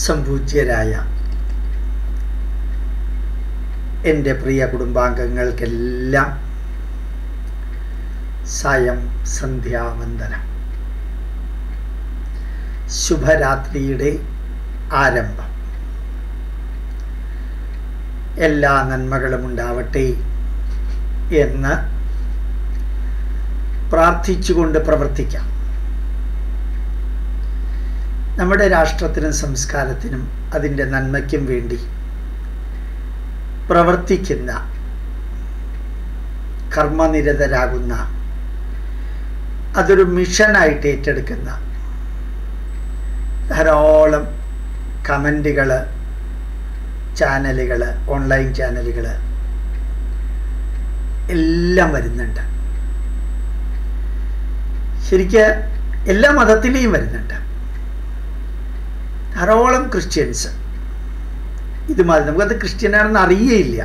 സംപൂജ്യരായ എൻ്റെ പ്രിയ കുടുംബാംഗങ്ങൾക്കെല്ലാം സായം സന്ധ്യാവന്ദനം ശുഭരാത്രിയുടെ ആരംഭം എല്ലാ നന്മകളും ഉണ്ടാവട്ടെ എന്ന് പ്രാർത്ഥിച്ചുകൊണ്ട് പ്രവർത്തിക്കാം നമ്മുടെ രാഷ്ട്രത്തിനും സംസ്കാരത്തിനും അതിൻ്റെ നന്മയ്ക്കും വേണ്ടി പ്രവർത്തിക്കുന്ന കർമ്മനിരതരാകുന്ന അതൊരു മിഷനായിട്ട് ഏറ്റെടുക്കുന്ന ധാരാളം കമൻറ്റുകൾ ചാനലുകൾ ഓൺലൈൻ ചാനലുകൾ എല്ലാം വരുന്നുണ്ട് ശരിക്ക് എല്ലാ മതത്തിലെയും വരുന്നുണ്ട് ധാരാളം ക്രിസ്ത്യൻസ് ഇത് മതി നമുക്കത് ക്രിസ്ത്യനാണെന്ന് അറിയേയില്ല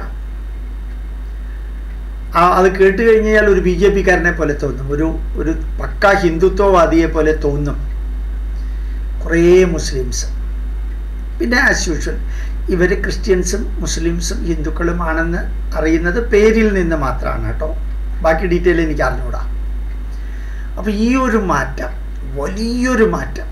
ആ അത് കേട്ട് കഴിഞ്ഞാൽ ഒരു ബി ജെ പിക്കാരനെ പോലെ തോന്നും ഒരു ഒരു പക്ക ഹിന്ദുത്വവാദിയെ പോലെ തോന്നും കുറേ മുസ്ലിംസ് പിന്നെ ആസ് യൂഷ്വൽ ഇവർ ക്രിസ്ത്യൻസും മുസ്ലിംസും ഹിന്ദുക്കളുമാണെന്ന് അറിയുന്നത് പേരിൽ നിന്ന് മാത്രമാണ് കേട്ടോ ബാക്കി ഡീറ്റെയിൽ എനിക്ക് അറിഞ്ഞൂടാ അപ്പോൾ ഈ ഒരു മാറ്റം വലിയൊരു മാറ്റം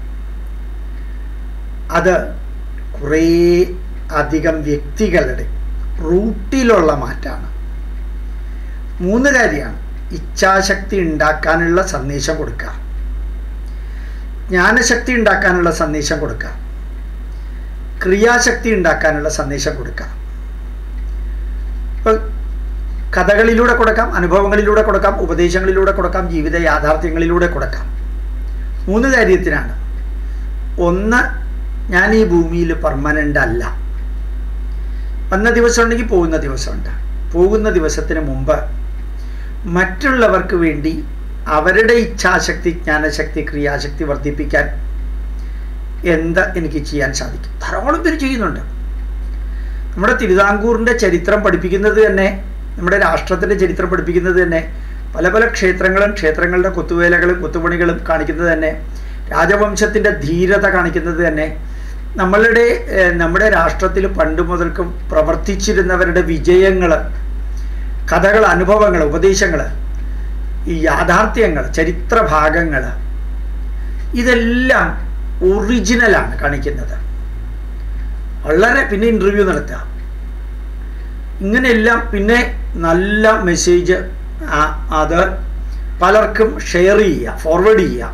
അത് കുറേ അധികം വ്യക്തികളുടെ റൂട്ടിലുള്ള മാറ്റമാണ് മൂന്ന് കാര്യമാണ് ഇച്ഛാശക്തി ഉണ്ടാക്കാനുള്ള സന്ദേശം കൊടുക്കുക ജ്ഞാനശക്തി ഉണ്ടാക്കാനുള്ള സന്ദേശം കൊടുക്കുക ക്രിയാശക്തി ഉണ്ടാക്കാനുള്ള സന്ദേശം കൊടുക്കുക ഇപ്പോൾ കഥകളിലൂടെ കൊടുക്കാം അനുഭവങ്ങളിലൂടെ കൊടുക്കാം ഉപദേശങ്ങളിലൂടെ കൊടുക്കാം ജീവിത യാഥാർത്ഥ്യങ്ങളിലൂടെ കൊടുക്കാം മൂന്ന് കാര്യത്തിനാണ് ഒന്ന് ഞാൻ ഈ ഭൂമിയിൽ പെർമനൻ്റ് അല്ല വന്ന ദിവസം ഉണ്ടെങ്കിൽ പോകുന്ന ദിവസമുണ്ട് പോകുന്ന ദിവസത്തിന് മുമ്പ് മറ്റുള്ളവർക്ക് വേണ്ടി അവരുടെ ഇച്ഛാശക്തി ജ്ഞാനശക്തി ക്രിയാശക്തി വർദ്ധിപ്പിക്കാൻ എന്ത് എനിക്ക് ചെയ്യാൻ സാധിക്കും ധാരാളം പേര് ചെയ്യുന്നുണ്ട് നമ്മുടെ തിരുവിതാംകൂറിൻ്റെ ചരിത്രം പഠിപ്പിക്കുന്നത് തന്നെ നമ്മുടെ രാഷ്ട്രത്തിൻ്റെ ചരിത്രം പഠിപ്പിക്കുന്നത് തന്നെ പല പല ക്ഷേത്രങ്ങളും ക്ഷേത്രങ്ങളുടെ കൊത്തുവേലകളും കൊത്തുപണികളും കാണിക്കുന്നത് തന്നെ രാജവംശത്തിൻ്റെ ധീരത കാണിക്കുന്നത് തന്നെ നമ്മളുടെ നമ്മുടെ രാഷ്ട്രത്തിൽ പണ്ട് മുതൽക്കും പ്രവർത്തിച്ചിരുന്നവരുടെ വിജയങ്ങൾ കഥകൾ അനുഭവങ്ങൾ ഉപദേശങ്ങൾ ഈ യാഥാർത്ഥ്യങ്ങൾ ചരിത്ര ഭാഗങ്ങൾ ഇതെല്ലാം ഒറിജിനലാണ് കാണിക്കുന്നത് വളരെ പിന്നെ ഇൻ്റർവ്യൂ നടത്തുക ഇങ്ങനെയെല്ലാം പിന്നെ നല്ല മെസ്സേജ് അത് പലർക്കും ഷെയർ ചെയ്യുക ഫോർവേഡ് ചെയ്യുക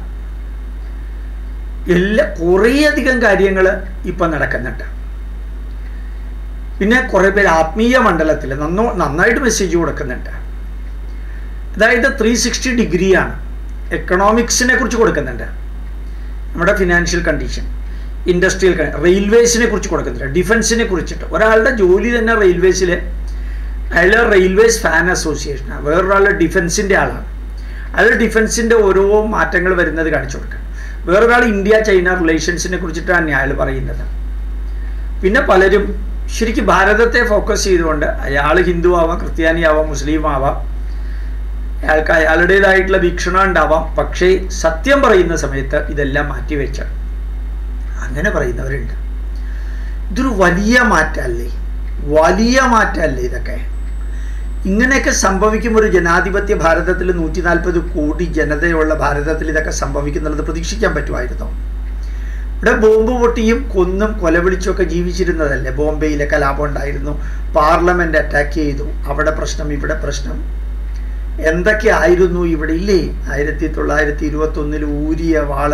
എല്ലാ കുറേയധികം കാര്യങ്ങൾ ഇപ്പം നടക്കുന്നുണ്ട് പിന്നെ കുറേ പേര് ആത്മീയ മണ്ഡലത്തിൽ നന്നോ നന്നായിട്ട് മെസ്സേജ് കൊടുക്കുന്നുണ്ട് അതായത് ത്രീ സിക്സ്റ്റി ഡിഗ്രിയാണ് എക്കണോമിക്സിനെ കുറിച്ച് കൊടുക്കുന്നുണ്ട് നമ്മുടെ ഫിനാൻഷ്യൽ കണ്ടീഷൻ ഇൻഡസ്ട്രിയൽ റെയിൽവേസിനെ കുറിച്ച് കൊടുക്കുന്നുണ്ട് ഡിഫൻസിനെ കുറിച്ചിട്ട് ഒരാളുടെ ജോലി തന്നെ റെയിൽവേസിൽ അയാൾ റെയിൽവേസ് ഫാൻ അസോസിയേഷനാണ് വേറൊരാൾ ഡിഫൻസിൻ്റെ ആളാണ് അയാൾ ഡിഫൻസിൻ്റെ ഓരോ മാറ്റങ്ങൾ വരുന്നത് കാണിച്ചു കൊടുക്കുക വേറൊരാൾ ഇന്ത്യ ചൈന റിലേഷൻസിനെ കുറിച്ചിട്ടാണ് അയാൾ പറയുന്നത് പിന്നെ പലരും ശരിക്കും ഭാരതത്തെ ഫോക്കസ് ചെയ്തുകൊണ്ട് അയാൾ ഹിന്ദു ആവാം ക്രിസ്ത്യാനി ആവാം മുസ്ലിം ആവാം അയാൾക്ക് അയാളുടേതായിട്ടുള്ള വീക്ഷണം ഉണ്ടാവാം പക്ഷേ സത്യം പറയുന്ന സമയത്ത് ഇതെല്ലാം മാറ്റിവെച്ച അങ്ങനെ പറയുന്നവരുണ്ട് ഇതൊരു വലിയ മാറ്റമല്ലേ വലിയ മാറ്റമല്ലേ ഇതൊക്കെ ഇങ്ങനെയൊക്കെ സംഭവിക്കും ഒരു ജനാധിപത്യ ഭാരതത്തിൽ നൂറ്റി നാൽപ്പത് കോടി ജനതയുള്ള ഭാരതത്തിൽ ഇതൊക്കെ സംഭവിക്കുന്നുള്ളത് പ്രതീക്ഷിക്കാൻ പറ്റുമായിരുന്നോ ഇവിടെ ബോംബ് പൊട്ടിയും കൊന്നും കൊലവിളിച്ചുമൊക്കെ ജീവിച്ചിരുന്നതല്ലേ ബോംബെയിലെ കലാപം ഉണ്ടായിരുന്നു പാർലമെന്റ് അറ്റാക്ക് ചെയ്തു അവിടെ പ്രശ്നം ഇവിടെ പ്രശ്നം എന്തൊക്കെ ആയിരുന്നു ഇവിടെ ഇല്ലേ ആയിരത്തി തൊള്ളായിരത്തി ഇരുപത്തൊന്നിൽ ഊരിയ വാള്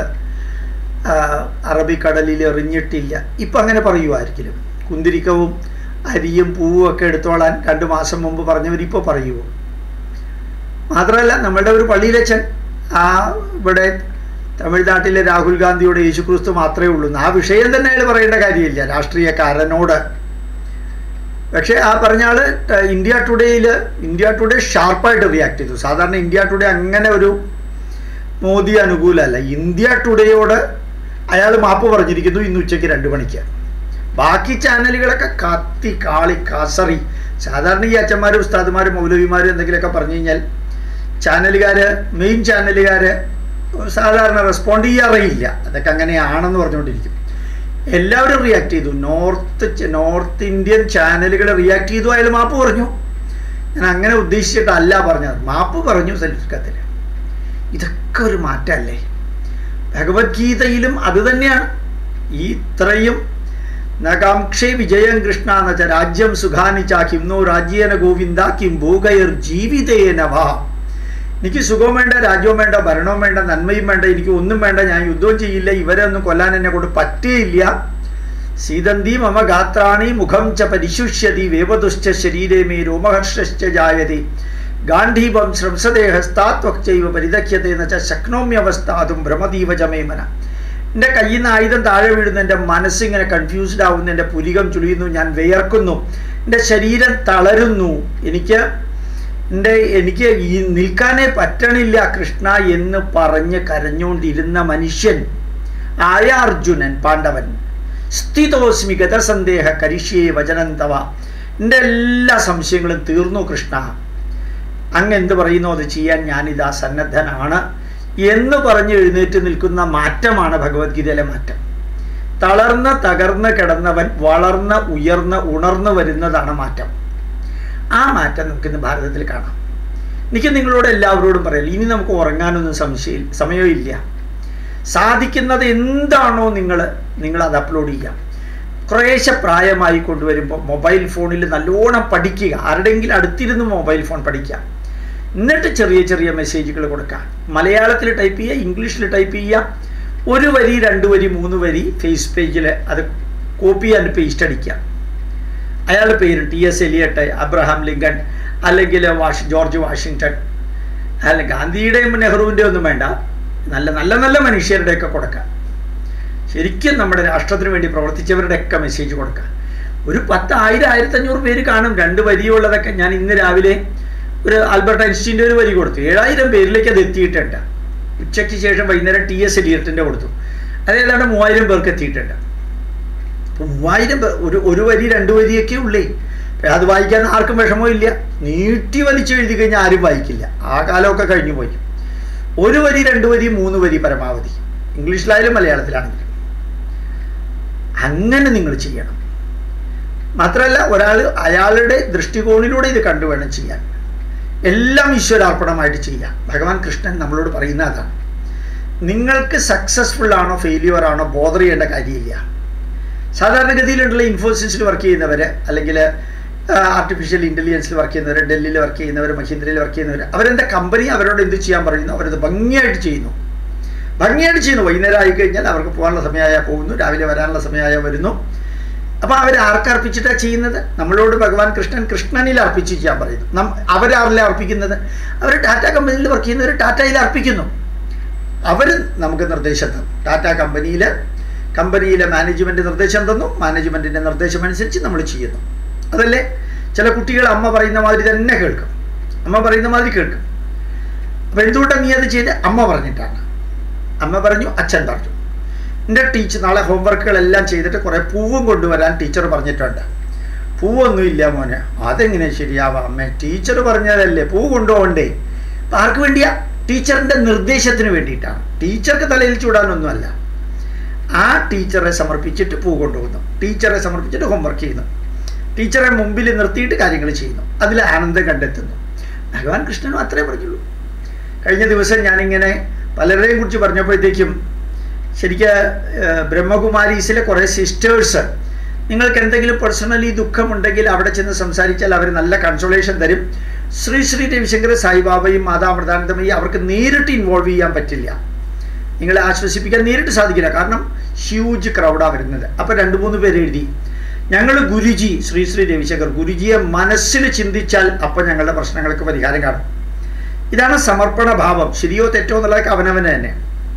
അറബിക്കടലിൽ എറിഞ്ഞിട്ടില്ല ഇപ്പം അങ്ങനെ പറയുമായിരിക്കും കുന്തിരിക്കവും അരിയും പൂവും ഒക്കെ എടുത്തോളാൻ രണ്ട് മാസം മുമ്പ് പറഞ്ഞവരിപ്പോൾ പറയുമോ മാത്രമല്ല നമ്മളുടെ ഒരു പള്ളിയിലച്ചൻ ആ ഇവിടെ തമിഴ്നാട്ടിലെ രാഹുൽ ഗാന്ധിയോട് യേശുക്രിസ്തു മാത്രമേ ഉള്ളൂ ആ വിഷയം തന്നെ അയാൾ പറയേണ്ട കാര്യമില്ല രാഷ്ട്രീയക്കാരനോട് പക്ഷേ ആ പറഞ്ഞ ആൾ ഇന്ത്യ ടുഡേയിൽ ഇന്ത്യ ടുഡേ ഷാർപ്പായിട്ട് റിയാക്ട് ചെയ്തു സാധാരണ ഇന്ത്യ ടുഡേ അങ്ങനെ ഒരു മോദി അനുകൂലമല്ല ഇന്ത്യ ടുഡേയോട് അയാൾ മാപ്പ് പറഞ്ഞിരിക്കുന്നു ഇന്ന് ഉച്ചയ്ക്ക് രണ്ട് മണിക്ക് ബാക്കി ചാനലുകളൊക്കെ കത്തി കാളി കാസറി സാധാരണ ഈ അച്ഛന്മാരും ഉസ്താദുമാരും മൗലവിമാരും എന്തെങ്കിലുമൊക്കെ പറഞ്ഞു കഴിഞ്ഞാൽ ചാനലുകാർ മെയിൻ ചാനലുകാർ സാധാരണ റെസ്പോണ്ട് ചെയ്യാറേയില്ല അതൊക്കെ അങ്ങനെയാണെന്ന് പറഞ്ഞുകൊണ്ടിരിക്കും എല്ലാവരും റിയാക്ട് ചെയ്തു നോർത്ത് ച- നോർത്ത് ഇന്ത്യൻ ചാനലുകൾ റിയാക്ട് ചെയ്തു അയാൾ മാപ്പ് പറഞ്ഞു ഞാൻ അങ്ങനെ ഉദ്ദേശിച്ചിട്ടല്ല പറഞ്ഞത് മാപ്പ് പറഞ്ഞു സൽഫിക്കത്തിൽ ഇതൊക്കെ ഒരു മാറ്റമല്ലേ ഭഗവത്ഗീതയിലും അത് തന്നെയാണ് ഈ ഇത്രയും നകാംക്ഷേ വിജയം കൃഷ്ണ എന്ന വെച്ചാൽ രാജ്യം സുഖാനി ചാ കിംനോ രാജ്യേന ഗോവിന്ദ കിം ഭോഗയർ ജീവിതേന വാ എനിക്ക് സുഖവും വേണ്ട രാജ്യവും വേണ്ട ഭരണവും വേണ്ട നന്മയും വേണ്ട എനിക്ക് ഒന്നും വേണ്ട ഞാൻ യുദ്ധവും ചെയ്യില്ല ഇവരെ ഒന്നും കൊല്ലാൻ എന്നെ കൊണ്ട് പറ്റുകയില്ല സീതന്തി മമ ഗാത്രാണി മുഖം ച പരിശുഷ്യതി വേവതുശ്ച ശരീരേ മേ രോമഹർഷശ്ച ജായതി ഗാന്ധീപം ശ്രംസദേഹസ്താത്വക്ചൈവ പരിദക്ഷ്യത്തെ എന്ന് വെച്ചാൽ ശക്നോമ്യവസ്ഥാതും ഭ്രമതീവ ചമേമന എൻ്റെ കയ്യിൽ നിന്ന് ആയുധം താഴെ വീഴുന്നു എൻ്റെ മനസ്സിങ്ങനെ കൺഫ്യൂസ്ഡ് ആവുന്നു എൻ്റെ പുരികം ചുളിയുന്നു ഞാൻ വിയർക്കുന്നു എൻ്റെ ശരീരം തളരുന്നു എനിക്ക് എൻ്റെ എനിക്ക് ഈ നിൽക്കാനേ പറ്റണില്ല കൃഷ്ണ എന്ന് പറഞ്ഞ് കരഞ്ഞുകൊണ്ടിരുന്ന മനുഷ്യൻ ആയ അർജുനൻ പാണ്ഡവൻ സ്ഥിതോസ്മി ഗതസന്ദേഹ കരിഷ്യേ വചനം തവ എൻ്റെ എല്ലാ സംശയങ്ങളും തീർന്നു കൃഷ്ണ അങ്ങ് എന്ത് പറയുന്നു അത് ചെയ്യാൻ ഞാനിതാ സന്നദ്ധനാണ് എന്ന് പറഞ്ഞ് എഴുന്നേറ്റ് നിൽക്കുന്ന മാറ്റമാണ് ഭഗവത്ഗീതയിലെ മാറ്റം തളർന്ന് തകർന്ന് കിടന്നവൻ വളർന്ന് ഉയർന്ന് ഉണർന്നു വരുന്നതാണ് മാറ്റം ആ മാറ്റം നമുക്കിന്ന് ഭാരതത്തിൽ കാണാം എനിക്ക് നിങ്ങളോട് എല്ലാവരോടും പറയാം ഇനി നമുക്ക് ഉറങ്ങാനൊന്നും സംശയം സമയമില്ല സാധിക്കുന്നത് എന്താണോ നിങ്ങൾ നിങ്ങൾ അത് അപ്ലോഡ് ചെയ്യാം കുറേശ്ശെ പ്രായമായി കൊണ്ടുവരുമ്പോൾ മൊബൈൽ ഫോണിൽ നല്ലോണം പഠിക്കുക ആരുടെയെങ്കിലും അടുത്തിരുന്ന് മൊബൈൽ ഫോൺ പഠിക്കുക എന്നിട്ട് ചെറിയ ചെറിയ മെസ്സേജുകൾ കൊടുക്കുക മലയാളത്തിൽ ടൈപ്പ് ചെയ്യുക ഇംഗ്ലീഷിൽ ടൈപ്പ് ചെയ്യുക ഒരു വരി രണ്ട് വരി മൂന്ന് വരി ഫേസ് പേജിൽ അത് കോപ്പി ആൻഡ് പേസ്റ്റ് അടിക്കുക അയാളുടെ പേര് T S Eliot Abraham Lincoln അല്ലെങ്കിൽ വാഷ് ജോർജ് വാഷിങ്ടൺ അല്ല ഗാന്ധിയുടെയും നെഹ്റുവിൻ്റെയും ഒന്നും വേണ്ട നല്ല നല്ല നല്ല മനുഷ്യരുടെയൊക്കെ കൊടുക്കുക ശരിക്കും നമ്മുടെ രാഷ്ട്രത്തിന് വേണ്ടി പ്രവർത്തിച്ചവരുടെയൊക്കെ മെസ്സേജ് കൊടുക്കുക ഒരു പത്ത് ആയിരം ആയിരത്തഞ്ഞൂറ് പേര് കാണും രണ്ട് വരിയുള്ളതൊക്കെ ഞാൻ ഇന്ന് രാവിലെ ഒരു ആൽബർട്ട് ഐൻസ്റ്റീൻ്റെ ഒരു വരി കൊടുത്തു ഏഴായിരം പേരിലേക്ക് അത് എത്തിയിട്ടുണ്ട് ഉച്ചയ്ക്ക് ശേഷം വൈകുന്നേരം ടി എസ് എലിയട്ടിൻ്റെ കൊടുത്തു അത് ഏതാണ്ട് മൂവായിരം പേർക്ക് എത്തിയിട്ടുണ്ട് അപ്പോൾ മൂവായിരം പേർ ഒരു ഒരു വരി രണ്ട് വരിയൊക്കെ ഉള്ളേ അപ്പം അത് വായിക്കാൻ ആർക്കും വിഷമവും ഇല്ല നീട്ടി വലിച്ചു എഴുതി കഴിഞ്ഞാൽ ആരും വായിക്കില്ല ആ കാലമൊക്കെ കഴിഞ്ഞു പോയി ഒരു വരി രണ്ട് വരി മൂന്ന് വരി പരമാവധി ഇംഗ്ലീഷിലായാലും മലയാളത്തിലാണെങ്കിലും അങ്ങനെ നിങ്ങൾ ചെയ്യണം മാത്രമല്ല ഒരാൾ അയാളുടെ ദൃഷ്ടികോണിലൂടെ ഇത് കണ്ടു വേണം ചെയ്യാൻ എല്ലാം ഈശ്വരാർപ്പണമായിട്ട് ചെയ്യാം ഭഗവാൻ കൃഷ്ണൻ നമ്മളോട് പറയുന്ന അതാണ് നിങ്ങൾക്ക് സക്സസ്ഫുൾ ആണോ ഫെയിലിയർ ആണോ ബോധർ ചെയ്യേണ്ട കാര്യമില്ല സാധാരണഗതിയിലുള്ള ഇൻഫോസിസിൽ വർക്ക് ചെയ്യുന്നവർ അല്ലെങ്കിൽ ആർട്ടിഫിഷ്യൽ ഇൻ്റലിജൻസിൽ വർക്ക് ചെയ്യുന്നവർ ഡൽഹിയിൽ വർക്ക് ചെയ്യുന്നവർ മഹീന്ദ്രയിൽ വർക്ക് ചെയ്യുന്നവർ അവരെന്താ കമ്പനി അവരോട് എന്ത് ചെയ്യാൻ പറയുന്നു അവരത് ഭംഗിയായിട്ട് ചെയ്യുന്നു ഭംഗിയായിട്ട് ചെയ്യുന്നു വൈകുന്നേരം ആയി കഴിഞ്ഞാൽ അവർക്ക് പോകാനുള്ള സമയമായാൽ പോകുന്നു രാവിലെ വരാനുള്ള സമയമായാൽ വരുന്നു അപ്പോൾ അവർ ആർക്കർപ്പിച്ചിട്ടാണ് ചെയ്യുന്നത് നമ്മളോട് ഭഗവാൻ കൃഷ്ണൻ കൃഷ്ണനിൽ അർപ്പിച്ച് ചെയ്യാൻ പറയുന്നു നം അവരാറിലെ അർപ്പിക്കുന്നത് അവർ ടാറ്റ കമ്പനിയിൽ വർക്ക് ചെയ്യുന്നവർ ടാറ്റയിൽ അർപ്പിക്കുന്നു അവർ നമുക്ക് നിർദ്ദേശം തന്നു ടാറ്റ കമ്പനിയിൽ കമ്പനിയിലെ മാനേജ്മെൻറ്റ് നിർദ്ദേശം തന്നു മാനേജ്മെൻറ്റിൻ്റെ നിർദ്ദേശം അനുസരിച്ച് നമ്മൾ ചെയ്യുന്നു അതല്ലേ ചില കുട്ടികൾ അമ്മ പറയുന്ന മാതിരി തന്നെ കേൾക്കും അമ്മ പറയുന്ന മാതിരി കേൾക്കും അപ്പം എന്തുകൊണ്ടാണ് നീ അത് ചെയ്ത് അമ്മ പറഞ്ഞിട്ടാണ് അമ്മ പറഞ്ഞു അച്ഛൻ പറഞ്ഞു എൻ്റെ ടീച്ചർ നാളെ ഹോംവർക്കുകളെല്ലാം ചെയ്തിട്ട് കുറേ പൂവും കൊണ്ടുവരാൻ ടീച്ചർ പറഞ്ഞിട്ടുണ്ട് പൂവൊന്നുമില്ല മോനെ അതെങ്ങനെ ശരിയാവാം അമ്മേ ടീച്ചർ പറഞ്ഞതല്ലേ പൂ കൊണ്ടുപോകണ്ടേ അപ്പം ആർക്ക് വേണ്ടിയാ ടീച്ചറിൻ്റെ നിർദ്ദേശത്തിന് വേണ്ടിയിട്ടാണ് ടീച്ചർക്ക് തലയിൽ ചൂടാനൊന്നുമല്ല ആ ടീച്ചറെ സമർപ്പിച്ചിട്ട് പൂ കൊണ്ടുപോകുന്നു ടീച്ചറെ സമർപ്പിച്ചിട്ട് ഹോംവർക്ക് ചെയ്യുന്നു ടീച്ചറെ മുമ്പിൽ നിർത്തിയിട്ട് കാര്യങ്ങൾ ചെയ്യുന്നു അതിൽ ആനന്ദം കണ്ടെത്തുന്നു ഭഗവാൻ കൃഷ്ണനും അത്രേ പറഞ്ഞുള്ളൂ കഴിഞ്ഞ ദിവസം ഞാനിങ്ങനെ പലരെയും കുറിച്ച് പറഞ്ഞപ്പോഴത്തേക്കും ശരിക്കും ബ്രഹ്മകുമാരീസിലെ കുറേ സിസ്റ്റേഴ്സ് നിങ്ങൾക്ക് എന്തെങ്കിലും പേഴ്സണലി ദുഃഖമുണ്ടെങ്കിൽ അവിടെ ചെന്ന് സംസാരിച്ചാൽ അവർ നല്ല കൺസോളേഷൻ തരും ശ്രീ ശ്രീ രവിശങ്കർ സായിബാബയും മാതാമൃതാനന്ദമയി അവർക്ക് നേരിട്ട് ഇൻവോൾവ് ചെയ്യാൻ പറ്റില്ല നിങ്ങളെ ആശ്വസിപ്പിക്കാൻ നേരിട്ട് സാധിക്കില്ല കാരണം ഹ്യൂജ് ക്രൗഡാണ് വരുന്നത് അപ്പോൾ രണ്ട് മൂന്ന് പേര് എഴുതി ഞങ്ങൾ ഗുരുജി ശ്രീ ശ്രീ രവിശങ്കർ ഗുരുജിയെ മനസ്സിൽ ചിന്തിച്ചാൽ അപ്പം ഞങ്ങളുടെ പ്രശ്നങ്ങൾക്ക് പരിഹാരം കാണും ഇതാണ് സമർപ്പണ ഭാവം ശരിയോ തെറ്റോ എന്നുള്ളതൊക്കെ അവനവന് തന്നെ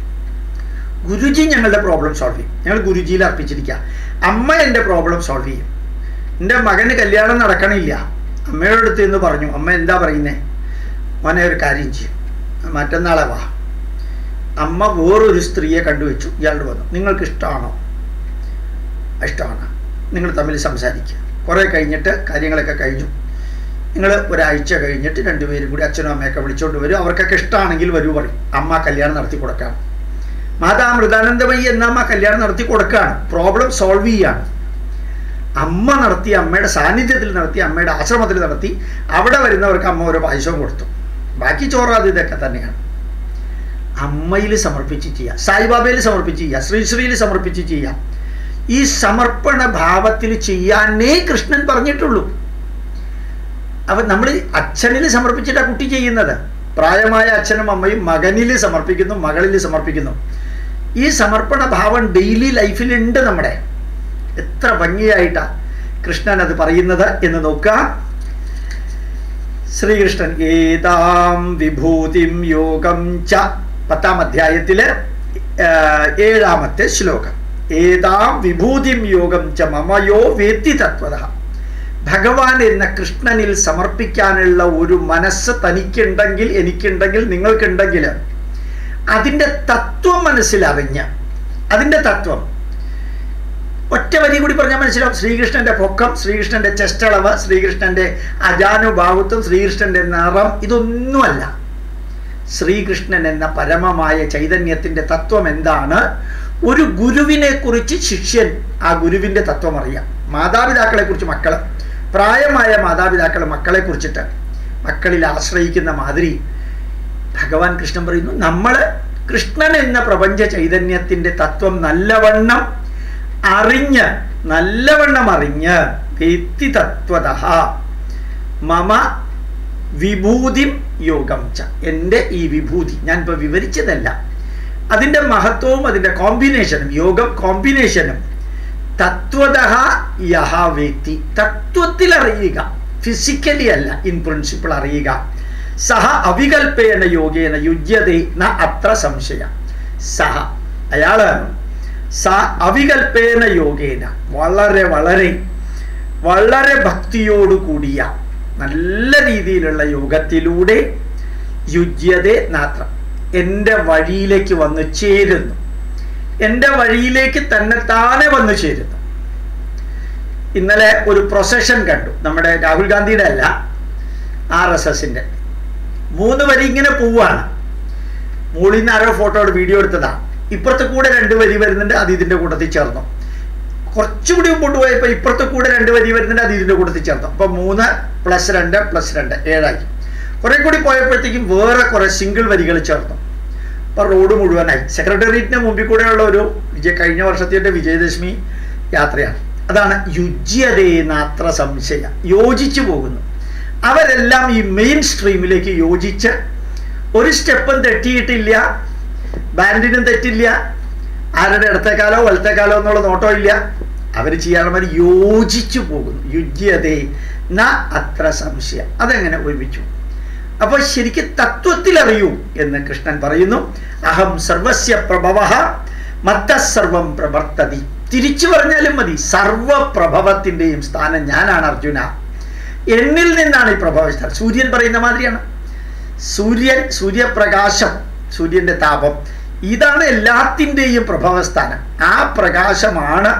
ഗുരുജി ഞങ്ങളുടെ പ്രോബ്ലം സോൾവ് ചെയ്യും ഞങ്ങൾ ഗുരുജിയിൽ അർപ്പിച്ചിരിക്കുക അമ്മ എൻ്റെ പ്രോബ്ലം സോൾവ് ചെയ്യും എൻ്റെ മകന് കല്യാണം നടക്കണില്ല അമ്മയുടെ അടുത്ത് എന്ന് പറഞ്ഞു അമ്മ എന്താ പറയുന്നേ മോനെ ഒരു കാര്യം ചെയ്യും മറ്റന്നാളെ വാ അമ്മ വേറൊരു സ്ത്രീയെ കണ്ടുവച്ചു ഇയാളുടെ വന്നു നിങ്ങൾക്ക് ഇഷ്ടമാണോ ഇഷ്ടമാണ് നിങ്ങൾ തമ്മിൽ സംസാരിക്കുക കുറേ കഴിഞ്ഞിട്ട് കാര്യങ്ങളൊക്കെ കഴിഞ്ഞു നിങ്ങൾ ഒരാഴ്ച കഴിഞ്ഞിട്ട് രണ്ടുപേരും കൂടി അച്ഛനും അമ്മയൊക്കെ വിളിച്ചുകൊണ്ട് വരും അവർക്കൊക്കെ ഇഷ്ടമാണെങ്കിൽ വരൂ പറയും അമ്മ കല്യാണം നടത്തി കൊടുക്കാം മാതാ മൃതാനന്ദമയി എന്ന അമ്മ കല്യാണം നടത്തി കൊടുക്കുകയാണ് പ്രോബ്ലം സോൾവ് ചെയ്യാണ് അമ്മ നടത്തി അമ്മയുടെ സാന്നിധ്യത്തിൽ നടത്തി അമ്മയുടെ ആശ്രമത്തിൽ നടത്തി അവിടെ വരുന്നവർക്ക് അമ്മ ഒരു പായസവും കൊടുത്തു ബാക്കി ചോറാത് ഇതൊക്കെ തന്നെയാണ് അമ്മയിൽ സമർപ്പിച്ച് ചെയ്യാം സായിബാബയിൽ സമർപ്പിച്ച് ചെയ്യാം ശ്രീശ്രീയിൽ സമർപ്പിച്ച് ചെയ്യാം ഈ സമർപ്പണ ഭാവത്തിൽ ചെയ്യാനേ കൃഷ്ണൻ പറഞ്ഞിട്ടുള്ളൂ അപ്പൊ നമ്മൾ അച്ഛനിൽ സമർപ്പിച്ചിട്ടാ കുട്ടി ചെയ്യുന്നത് പ്രായമായ അച്ഛനും അമ്മയും മകനിൽ സമർപ്പിക്കുന്നു മകളിൽ സമർപ്പിക്കുന്നു ഈ സമർപ്പണ ഭാവം ഡെയിലി ലൈഫിലുണ്ട് നമ്മുടെ എത്ര ഭംഗിയായിട്ടാ കൃഷ്ണൻ അത് പറയുന്നത് എന്ന് നോക്കാം ശ്രീകൃഷ്ണൻ ഏതാം വിഭൂതിം യോഗം ച പത്താം അധ്യായത്തില് ആ, ഏഴാമത്തെ ശ്ലോകം ഏതാം വിഭൂതിം യോഗം ച മമയോ വേത്തി തത്വത ഭഗവാൻ എന്ന കൃഷ്ണനിൽ സമർപ്പിക്കാനുള്ള ഒരു മനസ്സ് തനിക്കുണ്ടെങ്കിൽ എനിക്കുണ്ടെങ്കിൽ നിങ്ങൾക്കുണ്ടെങ്കിൽ അതിൻ്റെ തത്വം മനസ്സിലറിഞ്ഞ് അതിൻ്റെ തത്വം ഒറ്റ വരി കൂടി പറഞ്ഞാൽ മനസ്സിലാവും ശ്രീകൃഷ്ണന്റെ പൊക്കം ശ്രീകൃഷ്ണന്റെ ചെസ്റ്റ് അളവ് ശ്രീകൃഷ്ണന്റെ അജാനുഭാവത്വം ശ്രീകൃഷ്ണന്റെ നിറം ഇതൊന്നുമല്ല ശ്രീകൃഷ്ണൻ എന്ന പരമമായ ചൈതന്യത്തിന്റെ തത്വം എന്താണ് ഒരു ഗുരുവിനെ കുറിച്ച് ശിഷ്യൻ ആ ഗുരുവിന്റെ തത്വം അറിയാം മാതാപിതാക്കളെ കുറിച്ച് മക്കള് പ്രായമായ മാതാപിതാക്കൾ മക്കളെ കുറിച്ചിട്ട് മക്കളിൽ ആശ്രയിക്കുന്ന മാതിരി ഭഗവാൻ കൃഷ്ണൻ പറയുന്നു നമ്മൾ കൃഷ്ണൻ എന്ന പ്രപഞ്ച ചൈതന്യത്തിന്റെ തത്വം നല്ലവണ്ണം അറിഞ്ഞ് നല്ലവണ്ണം അറിഞ്ഞ് വ്യക്തി തത്വത മമ വിഭൂതിം യോഗം ച എൻ്റെ ഈ വിഭൂതി ഞാൻ ഇപ്പോൾ വിവരിച്ചതല്ല അതിൻ്റെ മഹത്വവും അതിൻ്റെ കോമ്പിനേഷനും യോഗം കോമ്പിനേഷനും തത്വത യഹ വ്യക്തി തത്വത്തിൽ അറിയുക ഫിസിക്കലി അല്ല ഇൻ പ്രിൻസിപ്പിൾ അറിയുക സഹ അവികൽപ്പേന യോഗേന യുജ്യതേ ന അത്ര സംശയ സഹ അയാള് സ അവികൽപ്പേന യോഗേന വളരെ വളരെ വളരെ ഭക്തിയോടു കൂടിയ നല്ല രീതിയിലുള്ള യോഗത്തിലൂടെ യുജ്യതേ നാത്രം എൻ്റെ വഴിയിലേക്ക് വന്നു ചേരുന്നു എൻ്റെ വഴിയിലേക്ക് തന്നെ താനെ വന്നു ചേരുന്നു ഇന്നലെ ഒരു പ്രൊസഷൻ കണ്ടു നമ്മുടെ രാഹുൽ ഗാന്ധിയുടെ അല്ല ആർ എസ് എസിൻ്റെ മൂന്ന് വരി ഇങ്ങനെ പോവാണ് മുകളിൽ നിന്ന് ആരോ ഫോട്ടോ വീഡിയോ എടുത്തതാ ഇപ്പുറത്തെ കൂടെ രണ്ട് വരി വരുന്നുണ്ട് അത് ഇതിന്റെ കൂട്ടത്തിൽ ചേർന്നു കുറച്ചുകൂടി മുമ്പോട്ട് പോയപ്പോൾ ഇപ്പുറത്തെ കൂടെ രണ്ട് വരി വരുന്നുണ്ട് അത് ഇതിന്റെ കൂട്ടത്തിൽ ചേർന്നു അപ്പൊ മൂന്ന് പ്ലസ് രണ്ട് പ്ലസ് രണ്ട് ഏഴായി കുറെ കൂടി പോയപ്പോഴത്തേക്കും വേറെ കുറെ സിംഗിൾ വരികൾ ചേർന്നു അപ്പൊ റോഡ് മുഴുവനായി സെക്രട്ടേറിയറ്റിന് മുമ്പിൽ കൂടെയുള്ള ഒരു വിജയ കഴിഞ്ഞ വർഷത്തെ വിജയദശമി യാത്രയാണ് അതാണ് യുജ്യതേനാത്ര സംശയ യോജിച്ചു പോകുന്നു അവരെല്ലാം ഈ മെയിൻ സ്ട്രീമിലേക്ക് യോജിച്ച് ഒരു സ്റ്റെപ്പും തെറ്റിയിട്ടില്ല ബാൻഡിനും തെറ്റില്ല ആരുടെ ഇടത്തേക്കാലോ വലത്തേക്കാലോ എന്നുള്ള നോട്ടോ ഇല്ല അവർ ചെയ്യാനുള്ളവർ യോജിച്ചു പോകുന്നു യുജ്യതേ ന അത്ര സംശയം അതെങ്ങനെ ഒരുമിച്ചു അപ്പോൾ ശരിക്കും തത്വത്തിൽ അറിയൂ എന്ന് കൃഷ്ണൻ പറയുന്നു അഹം സർവസ്യ പ്രഭവ മത്തസർവം പ്രവർത്തതി തിരിച്ചു പറഞ്ഞാലും മതി സർവപ്രഭവത്തിൻ്റെയും സ്ഥാനം ഞാനാണ് അർജുന എന്നിൽ നിന്നാണ് ഈ പ്രഭവ സൂര്യൻ പറയുന്ന മാതിരിയാണ് സൂര്യൻ സൂര്യപ്രകാശം സൂര്യന്റെ താപം ഇതാണ് എല്ലാത്തിൻ്റെയും പ്രഭവസ്ഥാനം ആ പ്രകാശമാണ്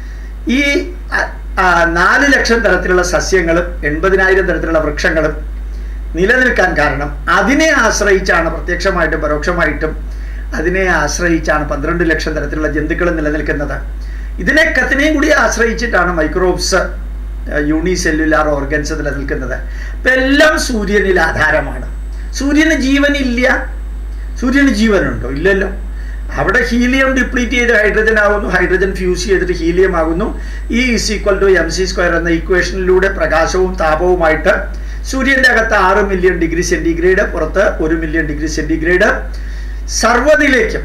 ഈ അ- ആ, നാല് ലക്ഷം തരത്തിലുള്ള സസ്യങ്ങളും എൺപതിനായിരം തരത്തിലുള്ള വൃക്ഷങ്ങളും നിലനിൽക്കാൻ കാരണം അതിനെ ആശ്രയിച്ചാണ് പ്രത്യക്ഷമായിട്ടും പരോക്ഷമായിട്ടും അതിനെ ആശ്രയിച്ചാണ് പന്ത്രണ്ട് ലക്ഷം തരത്തിലുള്ള ജന്തുക്കൾ നിലനിൽക്കുന്നത് ഇതിനെക്കത്തിനെയും കൂടി ആശ്രയിച്ചിട്ടാണ് മൈക്രോബ്സ് യൂണിസെല്ലുലാർ ഓർഗൻസ് നിലനിൽക്കുന്നത് ഇപ്പം എല്ലാം സൂര്യനിൽ ആധാരമാണ് സൂര്യന് ജീവനില്ല സൂര്യന് ജീവനുണ്ടോ ഇല്ലല്ലോ അവിടെ ഹീലിയം ഡിപ്ലീറ്റ് ചെയ്ത് ഹൈഡ്രജൻ ആകുന്നു ഹൈഡ്രജൻ ഫ്യൂസ് ചെയ്തിട്ട് ഹീലിയം ആകുന്നു E is equal to M C square എന്ന ഇക്വേഷനിലൂടെ പ്രകാശവും താപവുമായിട്ട് സൂര്യന്റെ അകത്ത് ആറ് മില്യൺ ഡിഗ്രി സെന്റിഗ്രേഡ് പുറത്ത് ഒരു മില്യൺ ഡിഗ്രി സെന്റിഗ്രേഡ് സർവ്വതിലേക്കും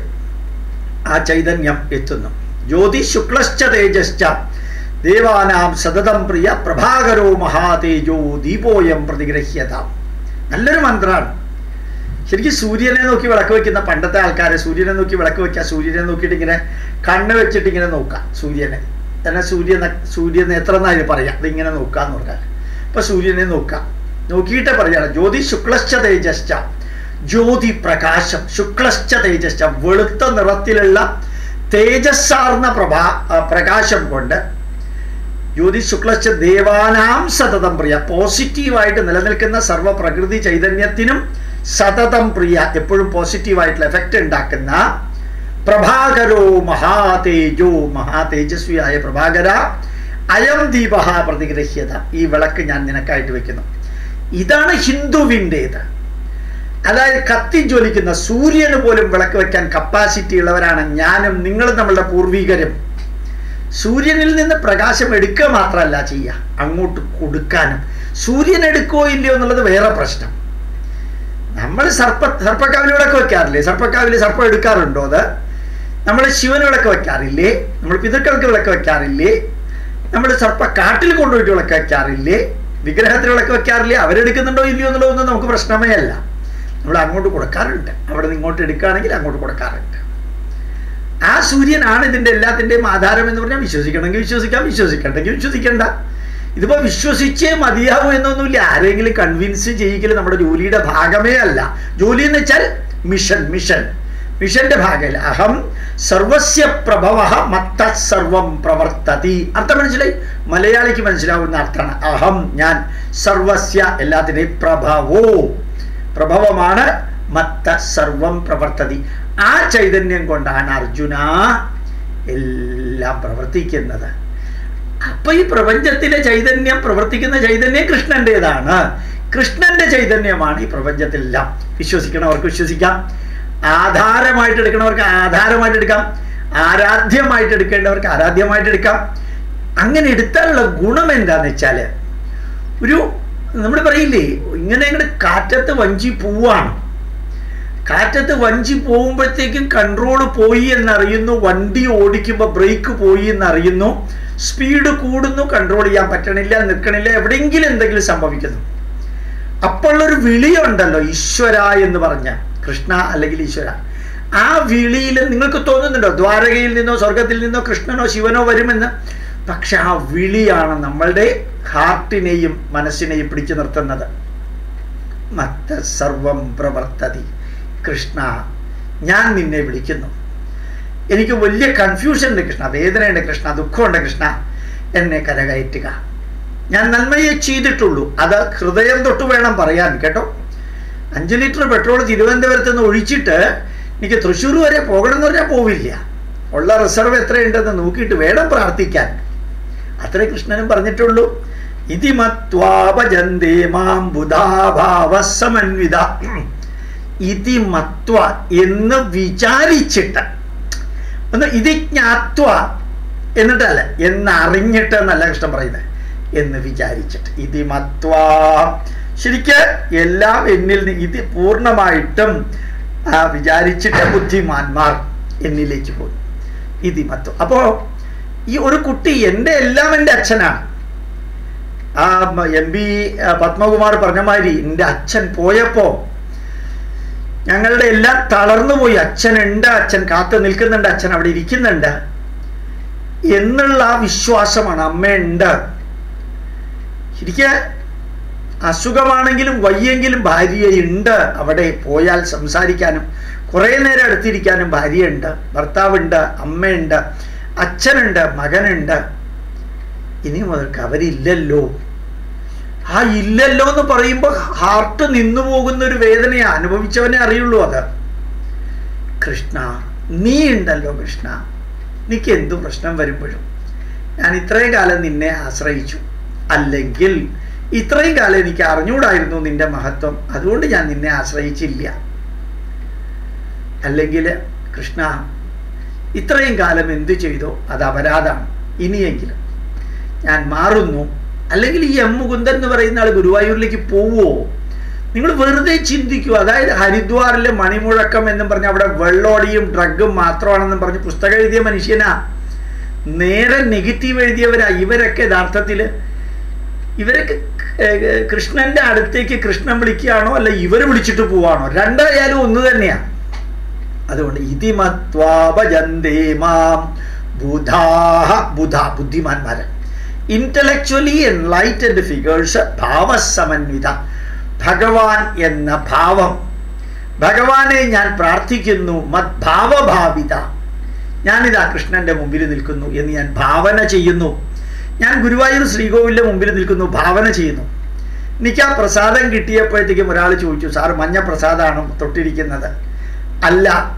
ആ ചൈതന്യം എത്തുന്നു ജ്യോതി ശുക്ലശ്ച തേജശ്ച ദേവാനാം സതതം പ്രിയ പ്രഭാകരോ മഹാതേജോ ദീപോയം പ്രതിഗ്രഹ്യത നല്ലൊരു മന്ത്രമാണ് ശരിക്കും സൂര്യനെ നോക്കി വിളക്ക് വെക്കുന്ന പണ്ടത്തെ ആൾക്കാരെ സൂര്യനെ നോക്കി വിളക്ക് വെക്കുക സൂര്യനെ നോക്കിയിട്ട് ഇങ്ങനെ കണ്ണ് വെച്ചിട്ട് ഇങ്ങനെ നോക്കാം സൂര്യനെ തന്നെ സൂര്യ സൂര്യൻ എത്ര എന്നായാലും പറയാം അതിങ്ങനെ നോക്കാന്ന് പറഞ്ഞാൽ അപ്പൊ സൂര്യനെ നോക്കാം നോക്കിയിട്ട് പറയാണ് ജ്യോതി ശുക്ലശ്ച തേജശ്ച ജ്യോതി പ്രകാശം ശുക്ലശ്ച തേജശ്ച വെളുത്ത നിറത്തിലുള്ള തേജസ്സാർന്ന പ്രഭാ ആ, പ്രകാശം കൊണ്ട് ജ്യോതി ശുക്ലശ്ച ദേവാനാം സതതം പ്രിയ പോസിറ്റീവായിട്ട് നിലനിൽക്കുന്ന സർവ്വ പ്രകൃതി ചൈതന്യത്തിനും സതതം പ്രിയ എപ്പോഴും പോസിറ്റീവായിട്ടുള്ള എഫക്റ്റ് ഉണ്ടാക്കുന്ന പ്രഭാകരോ മഹാതേജോ മഹാതേജസ്വിയായ പ്രഭാകര അയം ദീപ പ്രതിഗ്രഹ്യത ഈ വിളക്ക് ഞാൻ നിനക്കായിട്ട് വെക്കുന്നു ഇതാണ് ഹിന്ദുവിൻ്റേത് അതായത് കത്തി ജ്വലിക്കുന്ന സൂര്യന് പോലും വിളക്ക് വെക്കാൻ കപ്പാസിറ്റി ഉള്ളവരാണ് ഞാനും നിങ്ങളും നമ്മളുടെ പൂർവികരും സൂര്യനിൽ നിന്ന് പ്രകാശം എടുക്കുക മാത്രമല്ല ചെയ്യുക അങ്ങോട്ട് കൊടുക്കാനും സൂര്യൻ എടുക്കോ ഇല്ലയോ എന്നുള്ളത് വേറെ പ്രശ്നം നമ്മൾ സർപ്പ സർപ്പക്കാവിൽ വിളക്ക് വെക്കാറില്ലേ സർപ്പക്കാവിൽ സർപ്പം എടുക്കാറുണ്ടോ അത് നമ്മൾ ശിവന് വിളക്ക് വെക്കാറില്ലേ നമ്മൾ പിതൃക്കൾക്ക് വിളക്ക് വെക്കാറില്ലേ നമ്മൾ സർപ്പ കാട്ടിൽ കൊണ്ടുപോയിട്ട് വിളക്ക് വെക്കാറില്ലേ വിഗ്രഹത്തിന് വിളക്ക് വെക്കാറില്ലേ അവരെടുക്കുന്നുണ്ടോ ഇല്ലയോ എന്നുള്ളതൊന്നും നമുക്ക് പ്രശ്നമേ അല്ല നമ്മൾ അങ്ങോട്ട് കൊടുക്കാറുണ്ട് അവിടെ നിന്ന് ഇങ്ങോട്ട് എടുക്കുകയാണെങ്കിൽ അങ്ങോട്ട് കൊടുക്കാറുണ്ട് ആ സൂര്യനാണ് ഇതിൻ്റെ എല്ലാത്തിൻ്റെയും ആധാരം എന്ന് പറഞ്ഞാൽ വിശ്വസിക്കണമെങ്കിൽ വിശ്വസിക്കാം വിശ്വസിക്കണ്ടെങ്കിൽ വിശ്വസിക്കണ്ട ഇതിപ്പോൾ വിശ്വസിച്ചേ മതിയാവൂ എന്നൊന്നുമില്ല ആരെങ്കിലും കൺവിൻസ് ചെയ്യിക്കൽ നമ്മുടെ ജോലിയുടെ ഭാഗമേ അല്ല ജോലി എന്ന് വെച്ചാൽ മിഷൻ മിഷൻ മിഷന്റെ ഭാഗമല്ല അഹം സർവസ്യ പ്രഭവ മത്ത സർവം പ്രവർത്തതി അർത്ഥം മനസ്സിലായി മലയാളിക്ക് മനസ്സിലാവുന്ന അർത്ഥമാണ് അഹം ഞാൻ സർവസ്യ എല്ലാത്തിൻ്റെയും പ്രഭവോ പ്രഭവമാണ് മത്ത സർവം പ്രവർത്തതി ആ ചൈതന്യം കൊണ്ടാണ് അർജുന എല്ലാം പ്രവർത്തിക്കുന്നത് അപ്പൊ ഈ പ്രപഞ്ചത്തിലെ ചൈതന്യം പ്രവർത്തിക്കുന്ന ചൈതന്യം കൃഷ്ണന്റേതാണ് കൃഷ്ണന്റെ ചൈതന്യമാണ് ഈ പ്രപഞ്ചത്തിലെല്ലാം വിശ്വസിക്കണവർക്ക് വിശ്വസിക്കാം ആധാരമായിട്ട് എടുക്കണവർക്ക് ആധാരമായിട്ട് എടുക്കാം ആരാധ്യമായിട്ട് എടുക്കേണ്ടവർക്ക് ആരാധ്യമായിട്ട് എടുക്കാം അങ്ങനെ എടുത്താലുള്ള ഗുണം എന്താന്ന് വെച്ചാൽ ഒരു നമ്മൾ പറയില്ലേ ഇങ്ങനെ ഇങ്ങനെ കാറ്റത്ത് വഞ്ചി പോവാണ് കാറ്റത്ത് വഞ്ചി പോകുമ്പോഴത്തേക്കും കൺട്രോൾ പോയി എന്നറിയുന്നു വണ്ടി ഓടിക്കുമ്പോൾ ബ്രേക്ക് പോയി എന്നറിയുന്നു സ്പീഡ് കൂടുന്നു കൺട്രോൾ ചെയ്യാൻ പറ്റണില്ല നിൽക്കണില്ല എവിടെയെങ്കിലും എന്തെങ്കിലും സംഭവിക്കുന്നു അപ്പോഴൊരു വിളിയുണ്ടല്ലോ ഈശ്വര എന്ന് പറഞ്ഞ കൃഷ്ണ അല്ലെങ്കിൽ ഈശ്വര ആ വിളിയിൽ നിങ്ങൾക്ക് തോന്നുന്നുണ്ടോ ദ്വാരകയിൽ നിന്നോ സ്വർഗത്തിൽ നിന്നോ കൃഷ്ണനോ ശിവനോ വരുമെന്ന് പക്ഷെ ആ വിളിയാണ് നമ്മളുടെ ഹാർട്ടിനെയും മനസ്സിനെയും പിടിച്ചു നിർത്തുന്നത് മത്ത സർവം പ്രവർത്തതി കൃഷ്ണ ഞാൻ നിന്നെ വിളിക്കുന്നു എനിക്ക് വലിയ കൺഫ്യൂഷൻ ഉണ്ട് കൃഷ്ണ വേദനയുണ്ട് കൃഷ്ണ ദുഃഖമുണ്ട് കൃഷ്ണ എന്നെ കരകയറ്റുക ഞാൻ നന്മയെ ചെയ്തിട്ടുള്ളൂ അത് ഹൃദയം തൊട്ട് വേണം പറയാൻ കേട്ടോ അഞ്ച് ലിറ്റർ പെട്രോൾ തിരുവനന്തപുരത്ത് നിന്ന് ഒഴിച്ചിട്ട് എനിക്ക് തൃശ്ശൂർ വരെ പോകണം എന്ന് പറഞ്ഞാൽ പോവില്ല ഉള്ള റിസർവ് എത്രയുണ്ടെന്ന് നോക്കിയിട്ട് വേണം പ്രാർത്ഥിക്കാൻ അത്രേ കൃഷ്ണനും പറഞ്ഞിട്ടുള്ളൂ ഇതി മത്വാപജന്തേ മാം ബുധാഭാവ സമന്വിത ഇതി മത്വ എന്ന് വിചാരിച്ചിട്ട് ഒന്ന് ഇതി ജ്ഞാത്വ എന്നിട്ടല്ല എന്ന് അറിഞ്ഞിട്ട് എന്നല്ല കൃഷ്ണൻ പറയുന്നത് എന്ന് വിചാരിച്ചിട്ട് ഇതി മത്വ ശരിക്ക് എല്ലാം എന്നിൽ നിന്ന് ഇത് പൂർണ്ണമായിട്ടും ആ വിചാരിച്ചിട്ട് ബുദ്ധിമാന്മാർ എന്നിലേക്ക് പോയി ഇതി മത്വ അപ്പോ ഈ ഒരു കുട്ടി എൻ്റെ എല്ലാം എൻ്റെ അച്ഛനാണ് ആ എം പി പത്മകുമാർ പറഞ്ഞ മാതിരി എൻ്റെ അച്ഛൻ പോയപ്പോ ഞങ്ങളുടെ എല്ലാം തളർന്നു പോയി അച്ഛനുണ്ട് അച്ഛൻ കാത്തു നിൽക്കുന്നുണ്ട് അച്ഛൻ അവിടെ ഇരിക്കുന്നുണ്ട് എന്നുള്ള ആ വിശ്വാസമാണ് അമ്മയുണ്ട് ശരിക്ക് അസുഖമാണെങ്കിലും വയ്യെങ്കിലും ഭാര്യയുണ്ട് അവിടെ പോയാൽ സംസാരിക്കാനും കുറേ നേരം അടുത്തിരിക്കാനും ഭാര്യയുണ്ട് ഭർത്താവുണ്ട് അമ്മയുണ്ട് അച്ഛനുണ്ട് മകനുണ്ട് ഇനി മുതൽക്ക് അവരില്ലല്ലോ ആ ഇല്ലല്ലോ എന്ന് പറയുമ്പോൾ ഹാർട്ട് നിന്നു പോകുന്ന ഒരു വേദനയെ അനുഭവിച്ചവനെ അറിയുള്ളൂ അത് കൃഷ്ണ നീ ഉണ്ടല്ലോ കൃഷ്ണ നിനക്ക് എന്തു പ്രശ്നം വരുമ്പോഴും ഞാൻ ഇത്രയും കാലം നിന്നെ ആശ്രയിച്ചു അല്ലെങ്കിൽ ഇത്രയും കാലം എനിക്ക് അറിഞ്ഞൂടായിരുന്നു നിന്റെ മഹത്വം അതുകൊണ്ട് ഞാൻ നിന്നെ ആശ്രയിച്ചില്ല അല്ലെങ്കിൽ കൃഷ്ണ ഇത്രയും കാലം എന്തു ചെയ്തോ അത് അപരാധമാണ് ഇനിയെങ്കിലും ഞാൻ മാറുന്നു അല്ലെങ്കിൽ ഈ എം മുകുന്ദൻ എന്ന് പറയുന്ന ആൾ ഗുരുവായൂരിലേക്ക് പോവോ നിങ്ങൾ വെറുതെ ചിന്തിക്കൂ അതായത് ഹരിദ്വാറിലെ മണിമുഴക്കം എന്നും പറഞ്ഞ് അവിടെ വെള്ളോടിയും ഡ്രഗും മാത്രമാണെന്നും പറഞ്ഞ് പുസ്തകം എഴുതിയ മനുഷ്യനാ നേരെ നെഗറ്റീവ് എഴുതിയവരാ ഇവരൊക്കെ യഥാർത്ഥത്തിൽ ഇവരൊക്കെ കൃഷ്ണന്റെ അടുത്തേക്ക് കൃഷ്ണൻ വിളിക്കുകയാണോ അല്ല ഇവര് വിളിച്ചിട്ട് പോവാണോ രണ്ടായാലും ഒന്ന് തന്നെയാ അതുകൊണ്ട് ഇതിമത്വാപജന്തേ മാം ബുധാഹ ബുധ ബുദ്ധിമാന്മാരൻ ഇന്റലക്ച്വലി എൻലൈറ്റഡ് ഫിഗേഴ്സ് ഭാവസമന്വിത ഭഗവാൻ എന്ന ഭാവം ഭഗവാനെ ഞാൻ പ്രാർത്ഥിക്കുന്നു മദ്ഭാവഭാവിത ഞാനിതാ കൃഷ്ണന്റെ മുമ്പിൽ നിൽക്കുന്നു എന്ന് ഞാൻ ഭാവന ചെയ്യുന്നു ഞാൻ ഗുരുവായൂർ ശ്രീകോവിലിന്റെ മുമ്പിൽ നിൽക്കുന്നു ഭാവന ചെയ്യുന്നു എനിക്ക് ആ പ്രസാദം കിട്ടിയപ്പോഴത്തേക്കും ഒരാൾ ചോദിച്ചു സാർ മഞ്ഞ പ്രസാദമാണ് തൊട്ടിരിക്കുന്നത് അല്ല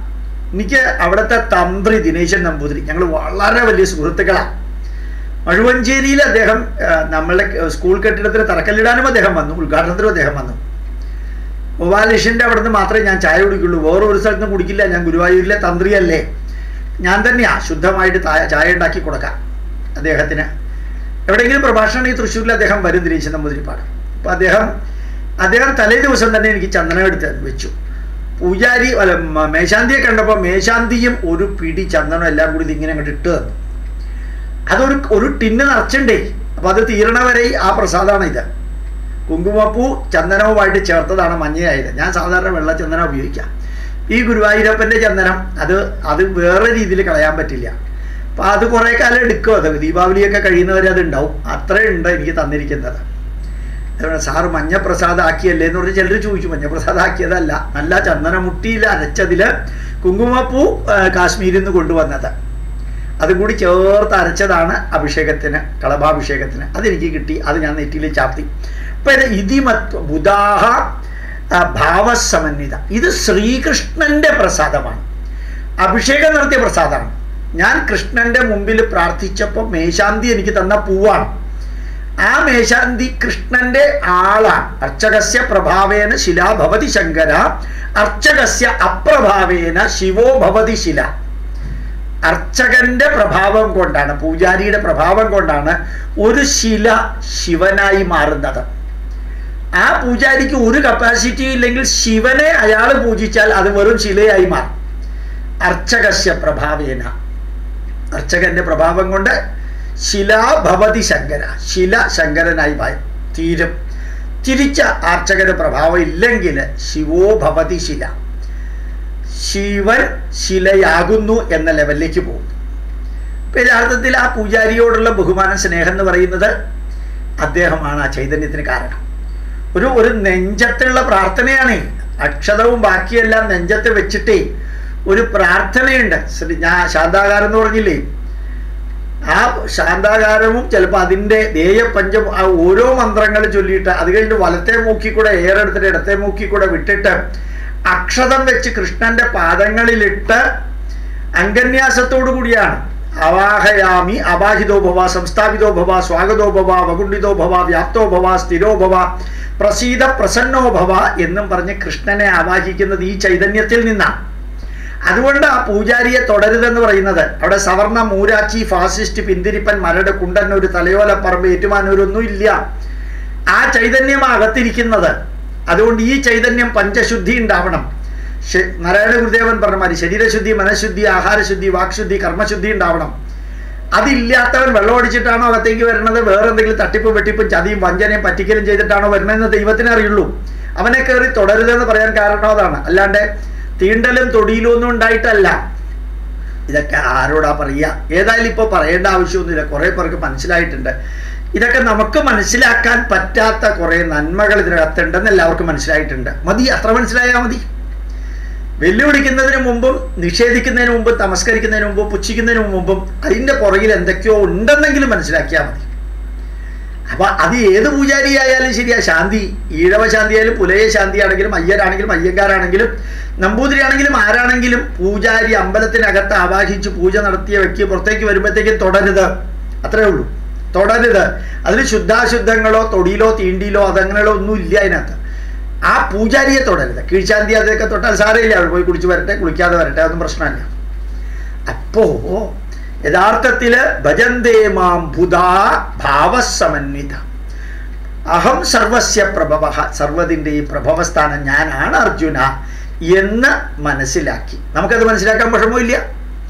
എനിക്ക് അവിടുത്തെ തന്ത്രി ദിനേശൻ നമ്പൂതിരി ഞങ്ങൾ വളരെ വലിയ സുഹൃത്തുക്കളാണ് മഴുവഞ്ചേരിയിൽ അദ്ദേഹം ആ, നമ്മളുടെ സ്കൂൾ കെട്ടിടത്തിന് തറക്കല്ലിടാനും അദ്ദേഹം വന്നു ഉദ്ഘാടനത്തിനും അദ്ദേഹം വന്നു ഗോപാലകൃഷ്ണൻ്റെ അവിടെ നിന്ന് മാത്രമേ ഞാൻ ചായ കുടിക്കുള്ളൂ വേറെ ഒരു സ്ഥലത്തും കുടിക്കില്ല ഞാൻ ഗുരുവായൂരിലെ തന്ത്രിയല്ലേ ഞാൻ തന്നെയാ ശുദ്ധമായിട്ട് താ- ചായ ഉണ്ടാക്കി കൊടുക്കാം അദ്ദേഹത്തിന് എവിടെയെങ്കിലും പ്രഭാഷണം ഈ തൃശ്ശൂരിൽ അദ്ദേഹം വരും തിരിച്ച് നമ്പൂതിരിപ്പാട് അപ്പോൾ അദ്ദേഹം അദ്ദേഹം തലേ ദിവസം തന്നെ എനിക്ക് ചന്ദനം എടുത്ത് വെച്ചു പൂജാരി അല്ല മ- മേശാന്തിയെ കണ്ടപ്പോൾ മേശാന്തിയും ഒരു പിടി ചന്ദനം എല്ലാം കൂടി ഇതിങ്ങനെ അങ്ങോട്ട് ഇട്ട് തന്നു അതൊരു ഒരു ടിന്ന് നിറച്ചുണ്ടേ അപ്പോൾ അത് തീരണ വരെ ആ പ്രസാദമാണ് ഇത് കുങ്കുമപ്പൂ ചന്ദനവുമായിട്ട് ചേർത്തതാണ് മഞ്ഞയായത് ഞാൻ സാധാരണ വെള്ള ചന്ദനം ഉപയോഗിക്കാം ഈ ഗുരുവായൂരപ്പൻ്റെ ചന്ദനം അത് അത് വേറെ രീതിയിൽ കളയാൻ പറ്റില്ല അപ്പം അത് കുറേ കാലം എടുക്കും അത് ദീപാവലിയൊക്കെ കഴിയുന്നവരെ അത് ഉണ്ടാവും അത്രയും ഉണ്ട് എനിക്ക് തന്നിരിക്കുന്നത് അതുകൊണ്ട് സാറ് മഞ്ഞപ്രസാദം ആക്കിയല്ലേ എന്ന് പറഞ്ഞ് ചിലർ ചോദിച്ചു മഞ്ഞപ്രസാദം ആക്കിയതല്ല നല്ല ചന്ദനമുട്ടിയിൽ അരച്ചതിൽ കുങ്കുമപ്പൂ ആ, കാശ്മീരിൽ നിന്ന് കൊണ്ടുവന്നത് അതും കൂടി ചേർത്ത് അരച്ചതാണ് അഭിഷേകത്തിന് കളഭാഭിഷേകത്തിന് അതെനിക്ക് കിട്ടി അത് ഞാൻ നെറ്റിയിൽ ചാർത്തി അപ്പം ഇത് ഇതിമത്വ ബുധാഹ ആ, ഭാവസമന്വിത ഇത് ശ്രീകൃഷ്ണന്റെ പ്രസാദമാണ് അഭിഷേകം നടത്തിയ പ്രസാദമാണ് ഞാൻ കൃഷ്ണന്റെ മുമ്പിൽ പ്രാർത്ഥിച്ചപ്പോൾ മേശാന്തി എനിക്ക് തന്ന പൂവാണ് ആ മേശാന്തി കൃഷ്ണന്റെ ആളാണ് അർച്ചകസ്യ പ്രഭാവേന ശില ഭവതി ശങ്കര അർച്ചകസ്യ അപ്രഭാവേന ശിവോ ഭവതി ശില അർച്ചകന്റെ പ്രഭാവം കൊണ്ടാണ് പൂജാരിയുടെ പ്രഭാവം കൊണ്ടാണ് ഒരു ശില ശിവനായി മാറുന്നത് ആ പൂജാരിക്ക് ഒരു കപ്പാസിറ്റി ഇല്ലെങ്കിൽ ശിവനെ അയാൾ പൂജിച്ചാൽ അത് വെറും ശിലയായി മാറും അർച്ചകസ്യ പ്രഭാവേന അർച്ചകന്റെ പ്രഭാവം കൊണ്ട് ശിലാ ഭവതി ശങ്കര ശില ശങ്കരനായി മാ- തീരും തിരിച്ച അർച്ചകന്റെ പ്രഭാവം ഇല്ലെങ്കിൽ ശിവോ ഭവതി ശില ശിവൻ ശിലയാകുന്നു എന്ന ലെവലിലേക്ക് പോകും ഇപ്പൊ യഥാർത്ഥത്തിൽ ആ പൂജാരിയോടുള്ള ബഹുമാനം സ്നേഹം എന്ന് പറയുന്നത് അദ്ദേഹമാണ് ആ ചൈതന്യത്തിന് കാരണം ഒരു ഒരു നെഞ്ചത്തുള്ള പ്രാർത്ഥനയാണ് അക്ഷതവും ബാക്കിയെല്ലാം നെഞ്ചത്ത് വെച്ചിട്ടേ ഒരു പ്രാർത്ഥനയുണ്ട് ശ്രീ- ഞാൻ ശാന്താകാരം എന്ന് പറഞ്ഞില്ലേ ആ ശാന്താകാരവും ചിലപ്പോൾ അതിൻ്റെ ദേയപഞ്ചം ആ ഓരോ മന്ത്രങ്ങൾ ചൊല്ലിയിട്ട് അത് കഴിഞ്ഞിട്ട് വലത്തെ മൂക്കി കൂടെ ഏറെടുത്തിട്ട് ഇടത്തെ മൂക്കി കൂടെ വിട്ടിട്ട് അക്ഷതം വെച്ച് കൃഷ്ണന്റെ പാദങ്ങളിലിട്ട് അംഗന്യാസത്തോടു കൂടിയാണ് അവാഹയാമി അവാഹിതോ ഭവ സംസ്ഥാപിതോ ഭവ സ്വാഗതോ ഭവ വകുണ്ഠിതോ ഭവ വ്യാപ്തോ ഭവ സ്ഥിരോ ഭവ പ്രസീത പ്രസന്നോ ഭവ എന്നും പറഞ്ഞ് കൃഷ്ണനെ ആവാഹിക്കുന്നത് ഈ ചൈതന്യത്തിൽ നിന്നാണ് അതുകൊണ്ട് ആ പൂജാരിയെ തുടരുതെന്ന് പറയുന്നത് അവിടെ സവർണ മൂരാച്ചി ഫാസിസ്റ്റ് പിന്തിരിപ്പൻ മരട് കുണ്ടന്നൂര് തലയോല പറമ്പ് ഏറ്റുമാനൂരൊന്നും ഇല്ല ആ ചൈതന്യം അകത്തിരിക്കുന്നത് അതുകൊണ്ട് ഈ ചൈതന്യം പഞ്ചശുദ്ധി ഉണ്ടാവണം ശ- നാരായണ ഗുരുദേവൻ പറഞ്ഞ മാതിരി ശരീരശുദ്ധി മനഃശുദ്ധി ആഹാരശുദ്ധി വാക്ശുദ്ധി കർമ്മശുദ്ധി ഉണ്ടാവണം അതില്ലാത്തവൻ വെള്ളം അടിച്ചിട്ടാണോ അകത്തേക്ക് വരുന്നത് വേറെ എന്തെങ്കിലും തട്ടിപ്പും വെട്ടിപ്പും ചതിയും വഞ്ചനയും പറ്റിക്കലും ചെയ്തിട്ടാണോ വരുന്നതെന്ന് ദൈവത്തിനെ അറിയുള്ളൂ അവനെ കയറി തുടരുതെന്ന് പറയാൻ കാരണം അതാണ് അല്ലാണ്ട് തീണ്ടലും തൊടിയിലും ഒന്നും ഉണ്ടായിട്ടല്ല ഇതൊക്കെ ആരോടാ പറയുക ഏതായാലും ഇപ്പോൾ പറയേണ്ട ആവശ്യമൊന്നുമില്ല കുറേ പേർക്ക് മനസ്സിലായിട്ടുണ്ട് ഇതൊക്കെ നമുക്ക് മനസ്സിലാക്കാൻ പറ്റാത്ത കുറേ നന്മകൾ ഇതിനകത്തുണ്ടെന്ന് എല്ലാവർക്കും മനസ്സിലായിട്ടുണ്ട് മതി അത്ര മനസ്സിലായാൽ മതി വെല്ലുവിളിക്കുന്നതിന് മുമ്പും നിഷേധിക്കുന്നതിന് മുമ്പും തമസ്കരിക്കുന്നതിന് മുമ്പും പുച്ഛിക്കുന്നതിന് മുമ്പും അതിൻ്റെ പുറകിൽ എന്തൊക്കെയോ ഉണ്ടെന്നെങ്കിലും മനസ്സിലാക്കിയാൽ മതി അപ്പൊ അത് ഏത് പൂജാരി ആയാലും ശരിയാ ശാന്തി ഈഴവ ശാന്തി ആയാലും പുലയ ശാന്തി ആണെങ്കിലും അയ്യരാണെങ്കിലും അയ്യങ്കാരാണെങ്കിലും നമ്പൂതിരി ആണെങ്കിലും ആരാണെങ്കിലും പൂജാരി അമ്പലത്തിനകത്ത് ആവാഹിച്ച് പൂജ നടത്തിയ വ്യക്തി പുറത്തേക്ക് വരുമ്പോഴത്തേക്കും തുടരുത് അത്രേ ഉള്ളൂ തുടരുത് അതിൽ ശുദ്ധാശുദ്ധങ്ങളോ തൊടിയിലോ തീണ്ടിയിലോ അതങ്ങനെയോ ഒന്നും ഇല്ല അതിനകത്ത് ആ പൂജാരിയെ തുടരുത് കീഴ്ശാന്തി അതൊക്കെ തൊട്ടാൽ സാരമില്ല അവിടെ പോയി കുടിച്ച് വരട്ടെ കുളിക്കാതെ വരട്ടെ അതൊന്നും പ്രശ്നമല്ല അപ്പോ യഥാർത്ഥത്തില് ഭജന്തേ മാം ബുധാ ഭാവസമന്വിത അഹം സർവസ്യ പ്രഭവ സർവ്വതിൻ്റെയും പ്രഭവസ്ഥാനം ഞാനാണ് അർജുന എന്ന് മനസ്സിലാക്കി നമുക്കത് മനസ്സിലാക്കാൻ വിഷമമില്ല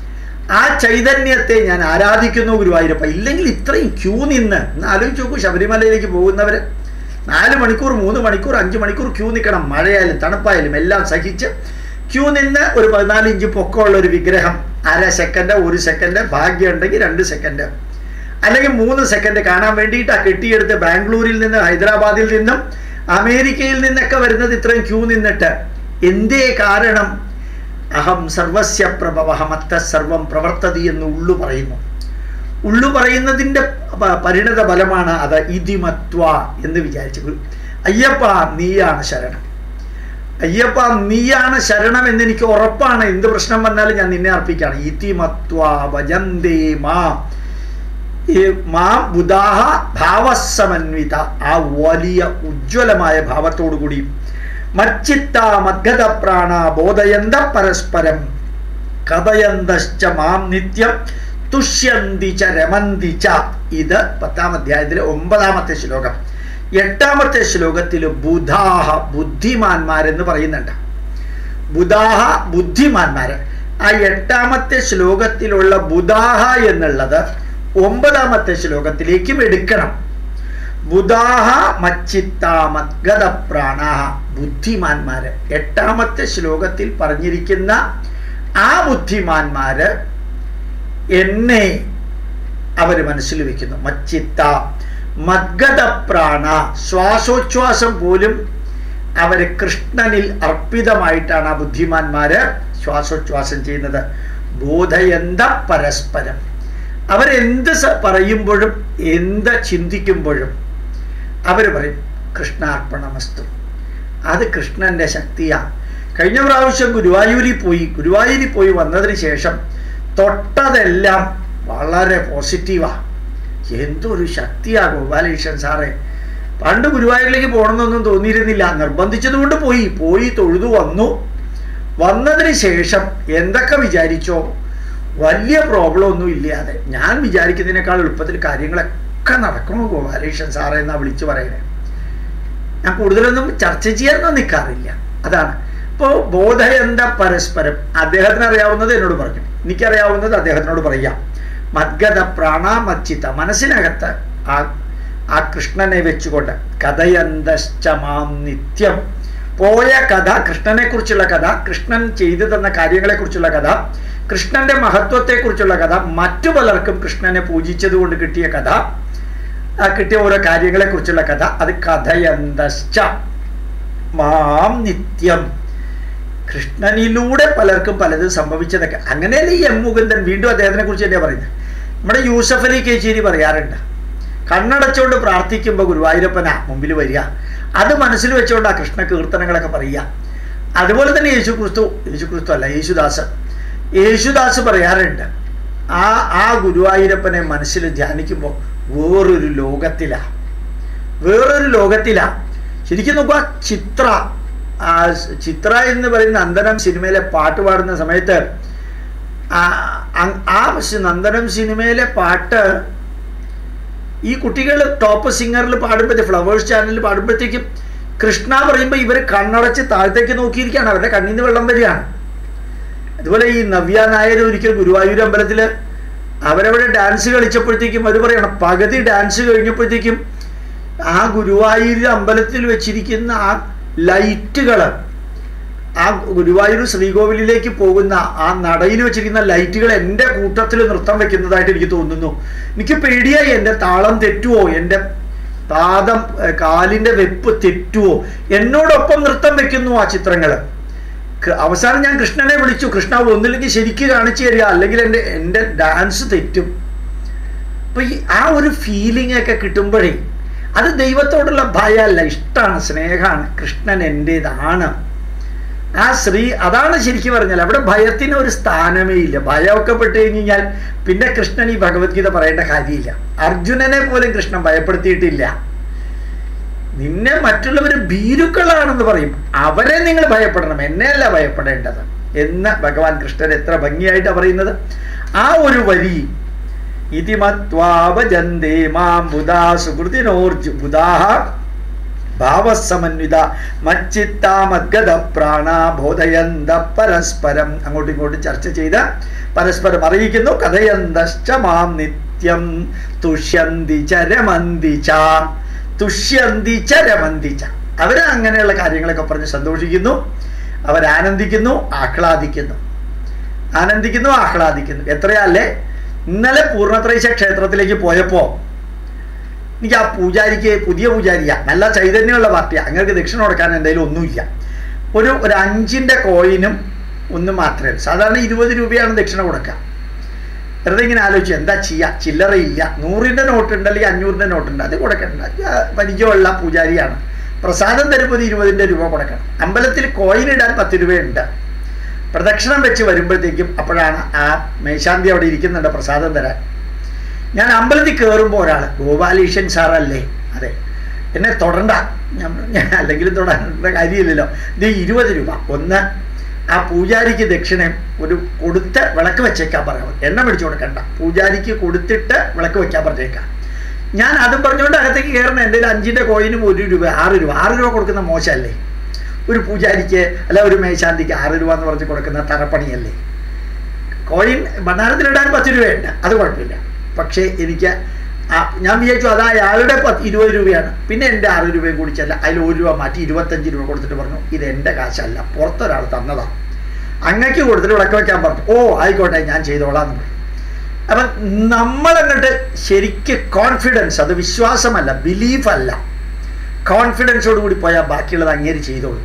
ആ ചൈതന്യത്തെ ഞാൻ ആരാധിക്കുന്നു ഗുരുവായൂരപ്പ ഇല്ലെങ്കിൽ ഇത്രയും ക്യൂ നിന്ന് ഒന്ന് ആലോചിച്ച് നോക്കൂ ശബരിമലയിലേക്ക് പോകുന്നവർ നാല് മണിക്കൂർ മൂന്ന് മണിക്കൂർ അഞ്ച് മണിക്കൂർ ക്യൂ നിൽക്കണം മഴയായാലും തണുപ്പായാലും എല്ലാം സഹിച്ച് ക്യൂ നിന്ന് ഒരു പതിനാല് ഇഞ്ച് പൊക്കമുള്ള ഒരു വിഗ്രഹം അര സെക്കൻഡ് ഒരു സെക്കൻഡ് ഭാഗ്യം ഉണ്ടെങ്കിൽ രണ്ട് സെക്കൻഡ് അല്ലെങ്കിൽ മൂന്ന് സെക്കൻഡ് കാണാൻ വേണ്ടിയിട്ട് ആ കെട്ടിയെടുത്ത് ബാംഗ്ലൂരിൽ നിന്ന് ഹൈദരാബാദിൽ നിന്നും അമേരിക്കയിൽ നിന്നൊക്കെ വരുന്നത് ഇത്രയും ക്യൂ നിന്നിട്ട് എന്തേ കാരണം അഹം സർവസ്യ പ്രഭവ മത്ത സർവം പ്രവർത്തതി എന്ന് ഉള്ളു പറയുന്നു ഉള്ളു പറയുന്നതിൻ്റെ പ- പരിണത ഫലമാണ് അത് ഇതിമത്വ എന്ന് വിചാരിച്ചു അയ്യപ്പ നീയാണ് ശരണം അയ്യപ്പ നീയാണ് ശരണം എന്ന് എനിക്ക് ഉറപ്പാണ് എന്ത് പ്രശ്നം വന്നാലും ഞാൻ നിന്നെ അർപ്പിക്കുകയാണ് ഇതി മത്വാ ഭജന്തേ മാ ഈ മാ ബുധാഹ ഭാവസമന്വിത ആ വലിയ ഉജ്ജ്വലമായ ഭാവത്തോടു കൂടി മച്ചിത്ത മദ്ഗത പ്രാണ ബോധയന്ത പരസ്പരം കഥയന്തശ്ച മാം നിത്യം തുഷ്യന്തി ച രമന്തി ച ഇത് പത്താം അധ്യായത്തിലെ ഒമ്പതാമത്തെ ശ്ലോകം എട്ടാമത്തെ ശ്ലോകത്തിൽ ബുധാഹ ബുദ്ധിമാന്മാരെന്ന് പറയുന്നുണ്ട് ബുധാഹ ബുദ്ധിമാന്മാര് ആ എട്ടാമത്തെ ശ്ലോകത്തിലുള്ള ബുധാഹ എന്നുള്ളത് ഒമ്പതാമത്തെ ശ്ലോകത്തിലേക്കും എടുക്കണം ബുധാഹ മച്ചിത്ത മദ്ഗത പ്രാണാഹ ബുദ്ധിമാന്മാര് എട്ടാമത്തെ ശ്ലോകത്തിൽ പറഞ്ഞിരിക്കുന്ന ആ ബുദ്ധിമാന്മാര് എന്നെ അവർ മനസ്സിൽ വെക്കുന്നു മച്ചിത്ത മദ്ഗത പ്രാണ ശ്വാസോച്ഛ്വാസം പോലും അവര് കൃഷ്ണനിൽ അർപ്പിതമായിട്ടാണ് ആ ബുദ്ധിമാന്മാര് ശ്വാസോച്ഛ്വാസം ചെയ്യുന്നത് ബോധയന്ത പരസ്പരം അവരെന്ത് സ- പറയുമ്പോഴും എന്ത് ചിന്തിക്കുമ്പോഴും അവർ പറയും കൃഷ്ണാർപ്പണമസ്തു അത് കൃഷ്ണന്റെ ശക്തിയാണ് കഴിഞ്ഞ പ്രാവശ്യം ഗുരുവായൂരിൽ പോയി ഗുരുവായൂരിൽ പോയി വന്നതിന് ശേഷം തൊട്ടതെല്ലാം വളരെ പോസിറ്റീവാണ് എന്തൊരു ശക്തിയാ ഗോപാലകൃഷ്ണൻ സാറേ പണ്ട് ഗുരുവായൂരിലേക്ക് പോകണമെന്നൊന്നും തോന്നിയിരുന്നില്ല നിർബന്ധിച്ചത് കൊണ്ട് പോയി പോയി തൊഴുതു വന്നു വന്നതിന് ശേഷം എന്തൊക്കെ വിചാരിച്ചോ വലിയ പ്രോബ്ലം ഒന്നും ഇല്ലാതെ ഞാൻ വിചാരിക്കുന്നതിനേക്കാൾ എളുപ്പത്തിൽ കാര്യങ്ങളൊക്കെ നടക്കണു ഗോപാലകൃഷ്ണൻ സാറേ എന്നാ വിളിച്ചു പറയണേ ഞാൻ കൂടുതലൊന്നും ചർച്ച ചെയ്യാനൊന്നും നിൽക്കാറില്ല അതാണ് ഇപ്പോൾ ബോധയന്ത പരസ്പരം അദ്ദേഹത്തിന് അറിയാവുന്നത് എന്നോട് പറഞ്ഞു എനിക്കറിയാവുന്നത് അദ്ദേഹത്തിനോട് പറയാം മദ്ഗത പ്രാണാമച്ചിത്ത മനസ്സിനകത്ത് ആ ആ കൃഷ്ണനെ വെച്ചുകൊണ്ട് കഥയന്തശ്ചമാം നിത്യം പോയ കഥ കൃഷ്ണനെ കുറിച്ചുള്ള കഥ കൃഷ്ണൻ ചെയ്തു തന്ന കാര്യങ്ങളെ കുറിച്ചുള്ള കഥ കൃഷ്ണന്റെ മഹത്വത്തെക്കുറിച്ചുള്ള കഥ മറ്റു പലർക്കും കൃഷ്ണനെ പൂജിച്ചത് കൊണ്ട് കിട്ടിയ കഥ ആ കിട്ടിയ ഓരോ കാര്യങ്ങളെ കുറിച്ചുള്ള കഥ അത് കഥയന്തശ്ച മാം നിത്യം കൃഷ്ണനിലൂടെ പലർക്കും പലതും സംഭവിച്ചതൊക്കെ അങ്ങനെയല്ലേ ഈ എം മുകുന്ദൻ വീണ്ടും അദ്ദേഹത്തിനെ കുറിച്ച് തന്നെയാണ് പറയുന്നത് നമ്മുടെ യൂസഫ് അലി കേച്ചേരി പറയാറുണ്ട് കണ്ണടച്ചുകൊണ്ട് പ്രാർത്ഥിക്കുമ്പോൾ ഗുരുവായൂരപ്പനാ മുമ്പിൽ വരിക അത് മനസ്സിൽ വെച്ചുകൊണ്ട് ആ കൃഷ്ണ കീർത്തനങ്ങളൊക്കെ പറയുക അതുപോലെ തന്നെ യേശു ക്രിസ്തു യേശു ക്രിസ്തു അല്ല യേശുദാസ് യേശുദാസ് പറയാറുണ്ട് ആ ആ ഗുരുവായൂരപ്പനെ മനസ്സിൽ ധ്യാനിക്കുമ്പോൾ വേറൊരു ലോകത്തിലാ വേറൊരു ലോകത്തിലാ ശരിക്കും നോക്കുക ചിത്ര ആ ചിത്ര എന്ന് പറയുന്ന നന്ദനം സിനിമയിലെ പാട്ട് പാടുന്ന സമയത്ത് ആ അ- ആ സി- നന്ദനം സിനിമയിലെ പാട്ട് ഈ കുട്ടികൾ ടോപ്പ് സിംഗറിൽ പാടുമ്പോഴത്തേ ഫ്ലവേഴ്സ് ചാനലിൽ പാടുമ്പോഴത്തേക്കും കൃഷ്ണ പറയുമ്പോൾ ഇവർ കണ്ണടച്ച് താഴത്തേക്ക് നോക്കിയിരിക്കുകയാണ് അവരുടെ കണ്ണിൽ നിന്ന് വെള്ളം വരികയാണ് അതുപോലെ ഈ നവ്യ നായർ ഒരിക്കൽ ഗുരുവായൂർ അമ്പലത്തിൽ അവരവിടെ ഡാൻസ് കളിച്ചപ്പോഴത്തേക്കും അവർ പറയണം പകുതി ഡാൻസ് കഴിഞ്ഞപ്പോഴത്തേക്കും ആ ഗുരുവായൂർ അമ്പലത്തിൽ വെച്ചിരിക്കുന്ന ആ ലൈറ്റുകൾ ആ ഗുരുവായൂർ ശ്രീകോവിലിലേക്ക് പോകുന്ന ആ നടയിൽ വെച്ചിരിക്കുന്ന ലൈറ്റുകൾ എൻ്റെ കൂട്ടത്തിൽ നൃത്തം വെക്കുന്നതായിട്ട് എനിക്ക് തോന്നുന്നു എനിക്ക് പേടിയായി എൻ്റെ താളം തെറ്റുവോ എൻ്റെ പാദം ഏർ, കാലിൻ്റെ വെപ്പ് തെറ്റുവോ എന്നോടൊപ്പം നൃത്തം വെക്കുന്നു ആ ചിത്രങ്ങൾ അവസാനം ഞാൻ കൃഷ്ണനെ വിളിച്ചു കൃഷ്ണ ഒന്നില്ലെങ്കിൽ ശരിക്ക് കാണിച്ചു തരിക അല്ലെങ്കിൽ എൻ്റെ എൻ്റെ ഡാൻസ് തെറ്റും അപ്പൊ ഈ ആ ഒരു ഫീലിംഗ് ഒക്കെ കിട്ടുമ്പോഴേ അത് ദൈവത്തോടുള്ള ഭയമല്ല ഇഷ്ടമാണ് സ്നേഹമാണ് കൃഷ്ണൻ എൻ്റെതാണ് ആ ശ്രീ അതാണ് ശരിക്കും പറഞ്ഞാൽ അവിടെ ഭയത്തിന് ഒരു സ്ഥാനമേ ഇല്ല ഭയമൊക്കെ പെട്ട് കഴിഞ്ഞ് കഴിഞ്ഞാൽ പിന്നെ കൃഷ്ണൻ ഈ ഭഗവത്ഗീത പറയേണ്ട കാര്യമില്ല അർജുനനെ പോലും കൃഷ്ണൻ ഭയപ്പെടുത്തിയിട്ടില്ല നിന്നെ മറ്റുള്ളവർ ഭീരുക്കളാണെന്ന് പറയും അവരെ നിങ്ങൾ ഭയപ്പെടണം എന്നെയല്ല ഭയപ്പെടേണ്ടത് എന്ന് ഭഗവാൻ കൃഷ്ണൻ എത്ര ഭംഗിയായിട്ടാണ് പറയുന്നത് ആ ഒരു വരി ഇതിമത്വാഭജന്തേ മാം ബുധാ സുഹൃതിനോർജു ബുധാഹ ഭാവസമന്വിത മച്ചിത്താമദ്ഗത പ്രാണ ബോധയന്ത പരസ്പരം അങ്ങോട്ടും ഇങ്ങോട്ടും ചർച്ച ചെയ്ത് പരസ്പരം അറിയിക്കുന്നു കഥയന്തശ്ച മാം നിത്യം തുഷ്യന്തി ചരമന്തി ച തുഷ്യന്തി ചരമന്തി ച അവര് അങ്ങനെയുള്ള കാര്യങ്ങളൊക്കെ പറഞ്ഞ് സന്തോഷിക്കുന്നു അവരാനന്ദിക്കുന്നു ആഹ്ലാദിക്കുന്നു ആനന്ദിക്കുന്നു ആഹ്ലാദിക്കുന്നു എത്രയല്ലേ ഇന്നലെ പൂർണ്ണത്രൈശ ക്ഷേത്രത്തിലേക്ക് പോയപ്പോ എനിക്ക് ആ പൂജാരിക്ക് പുതിയ പൂജാരിയാ നല്ല ചൈതന്യമുള്ള പാർട്ടിയാ അങ്ങനെ ദക്ഷിണ കൊടുക്കാൻ എന്തെങ്കിലും ഒന്നുമില്ല ഒരു ഒരു അഞ്ചിൻ്റെ കോയിനും ഒന്നും മാത്രമേ ഉള്ളൂ സാധാരണ ഇരുപത് രൂപയാണ് ദക്ഷിണ കൊടുക്കുക വെറുതെ ഇങ്ങനെ ആലോചിച്ചു എന്താ ചെയ്യുക ചില്ലറയില്ല നൂറിൻ്റെ നോട്ടുണ്ട് അല്ലെങ്കിൽ അഞ്ഞൂറിൻ്റെ നോട്ടുണ്ട് അത് കൊടുക്കണ്ട ആ, പരിചയമുള്ള പൂജാരിയാണ് പ്രസാദം തരുമ്പോൾ ഒരു ഇരുപതിൻ്റെ രൂപ കൊടുക്കണം അമ്പലത്തിൽ കോയിൻ ഇടാൻ പത്ത് രൂപയുണ്ട് പ്രദക്ഷിണം വെച്ച് വരുമ്പോഴത്തേക്കും അപ്പോഴാണ് ആ മേശാന്തി അവിടെ ഇരിക്കുന്നുണ്ട് പ്രസാദം തരാൻ ഞാൻ അമ്പലത്തിൽ കയറുമ്പോൾ ഒരാൾ ഗോപാലീഷൻ സാറല്ലേ അതെ എന്നെ തൊടണ്ട ഞാൻ ഞാൻ അല്ലെങ്കിലും തൊടേണ്ട കാര്യമില്ലല്ലോ ഇത് ഇരുപത് രൂപ ഒന്ന് ആ പൂജാരിക്ക് ദക്ഷിണ ഒരു കൊടുത്ത് വിളക്ക് വെച്ചേക്കാൻ പറയാം എണ്ണ പിടിച്ചു കൊടുക്കണ്ട പൂജാരിക്ക് കൊടുത്തിട്ട് വിളക്ക് വെക്കാൻ പറഞ്ഞേക്കാം ഞാൻ അതും പറഞ്ഞുകൊണ്ട് അകത്തേക്ക് കയറുന്ന എൻ്റെ കയ്യിൽ അഞ്ചിൻ്റെ കോയിനും ഒരു രൂപ ആറ് രൂപ ആറ് രൂപ കൊടുക്കുന്ന മോശമല്ലേ ഒരു പൂജാരിക്ക് അല്ല ഒരു മേശാന്തിക്ക് ആറ് രൂപ എന്ന് പറഞ്ഞ് കൊടുക്കുന്ന തറപ്പണിയല്ലേ കോയിൻ ഭണ്ഡാരത്തിലിടാൻ പത്ത് രൂപയുണ്ട് അത് കുഴപ്പമില്ല പക്ഷേ എനിക്ക് ആ- ഞാൻ വിചാരിച്ചു അത് അയാളുടെ പത്ത് ഇരുപത് രൂപയാണ് പിന്നെ എൻ്റെ ആറ് രൂപയും കൂടി ചെല്ല അതിൽ ഒരു രൂപ മാറ്റി ഇരുപത്തഞ്ച് രൂപ കൊടുത്തിട്ട് പറഞ്ഞു ഇത് എൻ്റെ കാശല്ല പുറത്തൊരാൾ തന്നതാണ് അങ്ങക്ക് കൊടുത്തിട്ട് വിളക്ക് വയ്ക്കാൻ പറഞ്ഞു ഓ ആയിക്കോട്ടെ ഞാൻ ചെയ്തോളാം എന്ന് പറഞ്ഞു അപ്പം നമ്മളങ്ങോട്ട് ശരിക്ക് കോൺഫിഡൻസ് അത് വിശ്വാസമല്ല ബിലീഫ് അല്ല കോൺഫിഡൻസോട് കൂടി പോയാൽ ബാക്കിയുള്ളത് അങ്ങേര് ചെയ്തോളൂ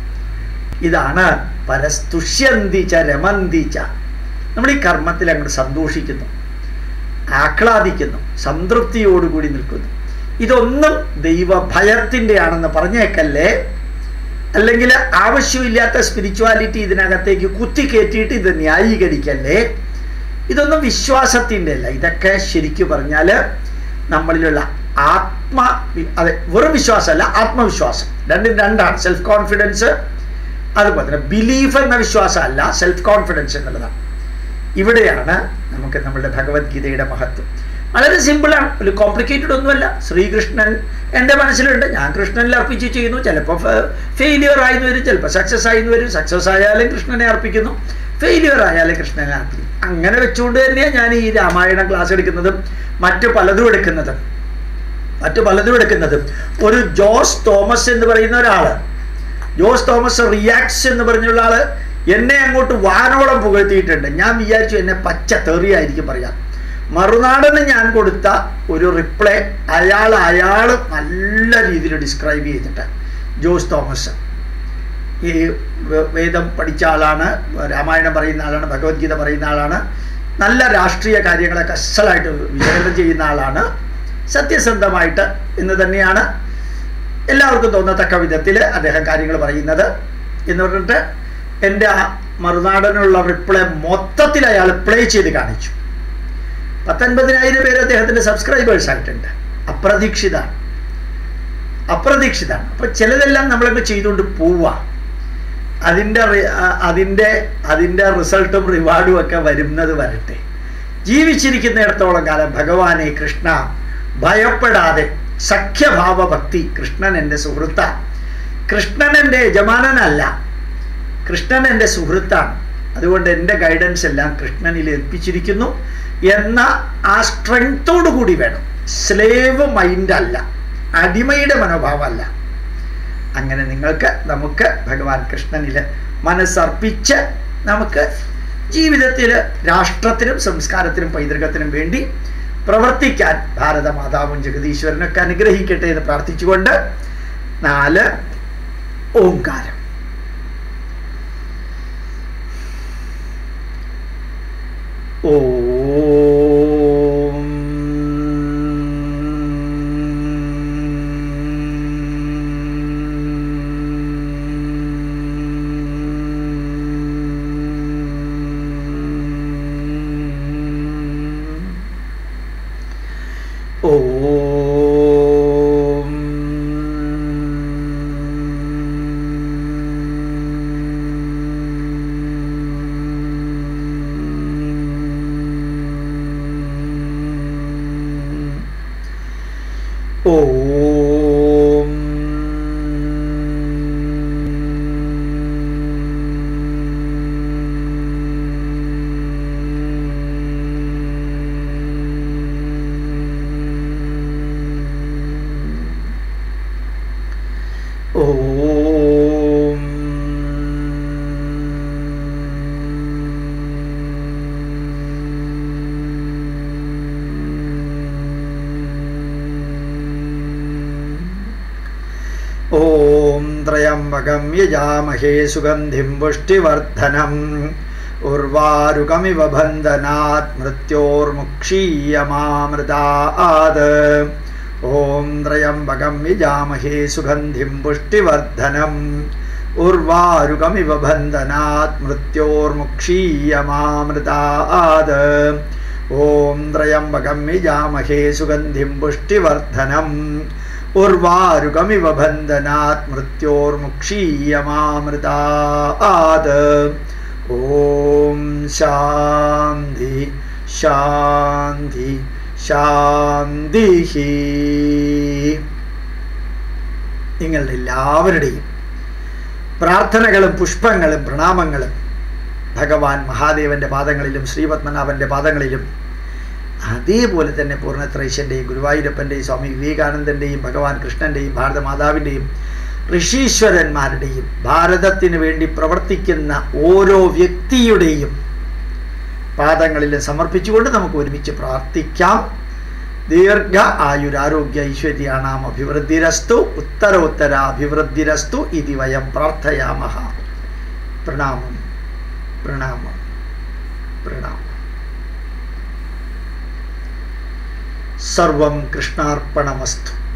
ഇതാണ് പരസ്തുഷ്യന്തിച്ച രമന്തിച്ച നമ്മൾ ഈ കർമ്മത്തിൽ അങ്ങോട്ട് സന്തോഷിക്കുന്നു ആഹ്ലാദിക്കുന്നു സംതൃപ്തിയോടുകൂടി നിൽക്കുന്നു ഇതൊന്നും ദൈവഭയത്തിൻ്റെ ആണെന്ന് പറഞ്ഞേക്കല്ലേ അല്ലെങ്കിൽ ആവശ്യമില്ലാത്ത സ്പിരിച്വാലിറ്റി ഇതിനകത്തേക്ക് കുത്തിക്കയറ്റിയിട്ട് ഇത് ന്യായീകരിക്കല്ലേ ഇതൊന്നും വിശ്വാസത്തിൻ്റെ അല്ല ഇതൊക്കെ ശരിക്കു പറഞ്ഞാൽ നമ്മളിലുള്ള ആത്മ അതെ വെറും വിശ്വാസമല്ല ആത്മവിശ്വാസം രണ്ടും രണ്ടാണ് സെൽഫ് കോൺഫിഡൻസ് അതുപോലെ തന്നെ ബിലീഫ് എന്ന വിശ്വാസമല്ല സെൽഫ് കോൺഫിഡൻസ് എന്നുള്ളതാണ് ഇവിടെയാണ് നമുക്ക് നമ്മളുടെ ഭഗവത്ഗീതയുടെ മഹത്വം വളരെ സിമ്പിളാണ് ഒരു കോംപ്ലിക്കേറ്റഡ് ഒന്നുമല്ല ശ്രീകൃഷ്ണൻ എൻ്റെ മനസ്സിലുണ്ട് ഞാൻ കൃഷ്ണനിൽ അർപ്പിച്ച് ചെയ്യുന്നു ചിലപ്പോൾ ഫെയിലിയർ ആയി വരും ചിലപ്പോൾ സക്സസ് ആയി വരും സക്സസ് ആയാലും കൃഷ്ണനെ അർപ്പിക്കുന്നു ഫെയിലിയർ ആയാലും കൃഷ്ണനെ അർപ്പിക്കും അങ്ങനെ വെച്ചുകൊണ്ട് തന്നെയാണ് ഞാൻ ഈ രാമായണ ക്ലാസ് എടുക്കുന്നതും മറ്റു പലതും എടുക്കുന്നതും മറ്റു പലതും എടുക്കുന്നതും ഒരു ജോസ് തോമസ് എന്ന് പറയുന്ന ഒരാള് ജോസ് തോമസ് റിയാക്ട്സ് എന്ന് പറഞ്ഞുള്ള ആള് എന്നെ അങ്ങോട്ട് വാനോളം പുകഴ്ത്തിയിട്ടുണ്ട് ഞാൻ വിചാരിച്ചു എന്നെ പച്ച തെറിയായിരിക്കും പറയാം മറുനാടന് ഞാൻ കൊടുത്ത ഒരു റിപ്ലൈ അയാൾ അയാൾ നല്ല രീതിയിൽ ഡിസ്ക്രൈബ് ചെയ്തിട്ട് ജോസ് തോമസ് ഈ വേ- വേദം പഠിച്ച ആളാണ് രാമായണം പറയുന്ന ആളാണ് ഭഗവത്ഗീത പറയുന്ന ആളാണ് നല്ല രാഷ്ട്രീയ കാര്യങ്ങളൊക്കെ അസലായിട്ട് വിശകലനം ചെയ്യുന്ന ആളാണ് സത്യസന്ധമായിട്ട് എന്ന് തന്നെയാണ് എല്ലാവർക്കും തോന്നത്തക്ക വിധത്തിൽ അദ്ദേഹം കാര്യങ്ങൾ പറയുന്നത് എന്ന് പറഞ്ഞിട്ട് എൻ്റെ ആ മറുനാടനുള്ള റിപ്ലൈ മൊത്തത്തിൽ അയാൾ പ്ലേ ചെയ്ത് കാണിച്ചു പത്തൊൻപതിനായിരം പേര് അദ്ദേഹത്തിൻ്റെ സബ്സ്ക്രൈബേഴ്സ് ആയിട്ടുണ്ട് അപ്രതീക്ഷിതാണ് അപ്രതീക്ഷിതാണ് അപ്പൊ ചിലതെല്ലാം നമ്മളൊക്കെ ചെയ്തുകൊണ്ട് പോവാ അതിൻ്റെ റി- ആ, അതിൻ്റെ അതിൻ്റെ റിസൾട്ടും റിവാർഡും ഒക്കെ വരുന്നത് വരട്ടെ ജീവിച്ചിരിക്കുന്നിടത്തോളം കാലം ഭഗവാനെ കൃഷ്ണ ഭയപ്പെടാതെ സഖ്യഭാവ ഭക്തി കൃഷ്ണൻ എൻ്റെ സുഹൃത്താ കൃഷ്ണൻ എൻ്റെ യജമാനനല്ല കൃഷ്ണൻ എൻ്റെ സുഹൃത്താണ് അതുകൊണ്ട് എൻ്റെ ഗൈഡൻസ് എല്ലാം കൃഷ്ണനിൽ ഏൽപ്പിച്ചിരിക്കുന്നു എന്ന ആ സ്ട്രെങ്തോടു കൂടി വേണം സ്ലേവ് മൈൻഡ് അല്ല അടിമയുടെ മനോഭാവമല്ല അങ്ങനെ നിങ്ങൾക്ക് നമുക്ക് ഭഗവാൻ കൃഷ്ണനിൽ മനസ്സർപ്പിച്ച് നമുക്ക് ജീവിതത്തിൽ രാഷ്ട്രത്തിനും സംസ്കാരത്തിനും പൈതൃകത്തിനും വേണ്ടി പ്രവർത്തിക്കാൻ ഭാരതമാതാവും ജഗദീശ്വരനൊക്കെ അനുഗ്രഹിക്കട്ടെ എന്ന് പ്രാർത്ഥിച്ചുകൊണ്ട് നാല് ഓംകാരം ഓം ഓം ഓം ഓം ഓം ത്രയംബകം യജാമഹേ സുഗന്ധിം പുഷ്ടിവർദ്ധനം ഉർവാരുകമിവ ബന്ധനാത് മൃത്യോർമുക്ഷീയമാമൃതാത് ഓം ത്രയംബകം യജാമഹേ സുഗന്ധിം പുഷ്ടിവർദ്ധനം ഉർവാരുകമിവ ബന്ധനാത് മൃത്യോർമുക്ഷീയമാമൃതാത് ഓം ത്രയംബകം യജാമഹേ സുഗന്ധിം പുഷ്ടിവർദ്ധനം ഉർവാരുകമിവ ബന്ധനാത് മൃത്യോർമുക്ഷീയമാമൃതാത് ഓം ശാന്തി ശാന്തി ശാന്തി നിങ്ങളുടെ എല്ലാവരുടെയും പ്രാർത്ഥനകളും പുഷ്പങ്ങളും പ്രണാമങ്ങളും ഭഗവാൻ മഹാദേവന്റെ പാദങ്ങളിലും ശ്രീപത്മനാഭന്റെ പാദങ്ങളിലും അതേപോലെ തന്നെ പൂർണ്ണത്രൈശൻ്റെയും ഗുരുവായൂരപ്പൻ്റെയും സ്വാമി വിവേകാനന്ദൻ്റെയും ഭഗവാൻ കൃഷ്ണൻ്റെയും ഭാരതമാതാവിൻ്റെയും ഋഷീശ്വരന്മാരുടെയും ഭാരതത്തിന് വേണ്ടി പ്രവർത്തിക്കുന്ന ഓരോ വ്യക്തിയുടെയും പാദങ്ങളിൽ സമർപ്പിച്ചുകൊണ്ട് നമുക്ക് ഒരുമിച്ച് പ്രാർത്ഥിക്കാം ദീർഘ ആയുരാരോഗ്യ ഐശ്വര്യാണാം അഭിവൃദ്ധിരസ്തു ഉത്തരോത്തര അഭിവൃദ്ധിരസ്തു ഇതി വയം പ്രാർത്ഥയാമഹ പ്രണാമം പ്രണാമം പ്രണാമം സർവം കൃഷ്ണാർപ്പണമസ്തു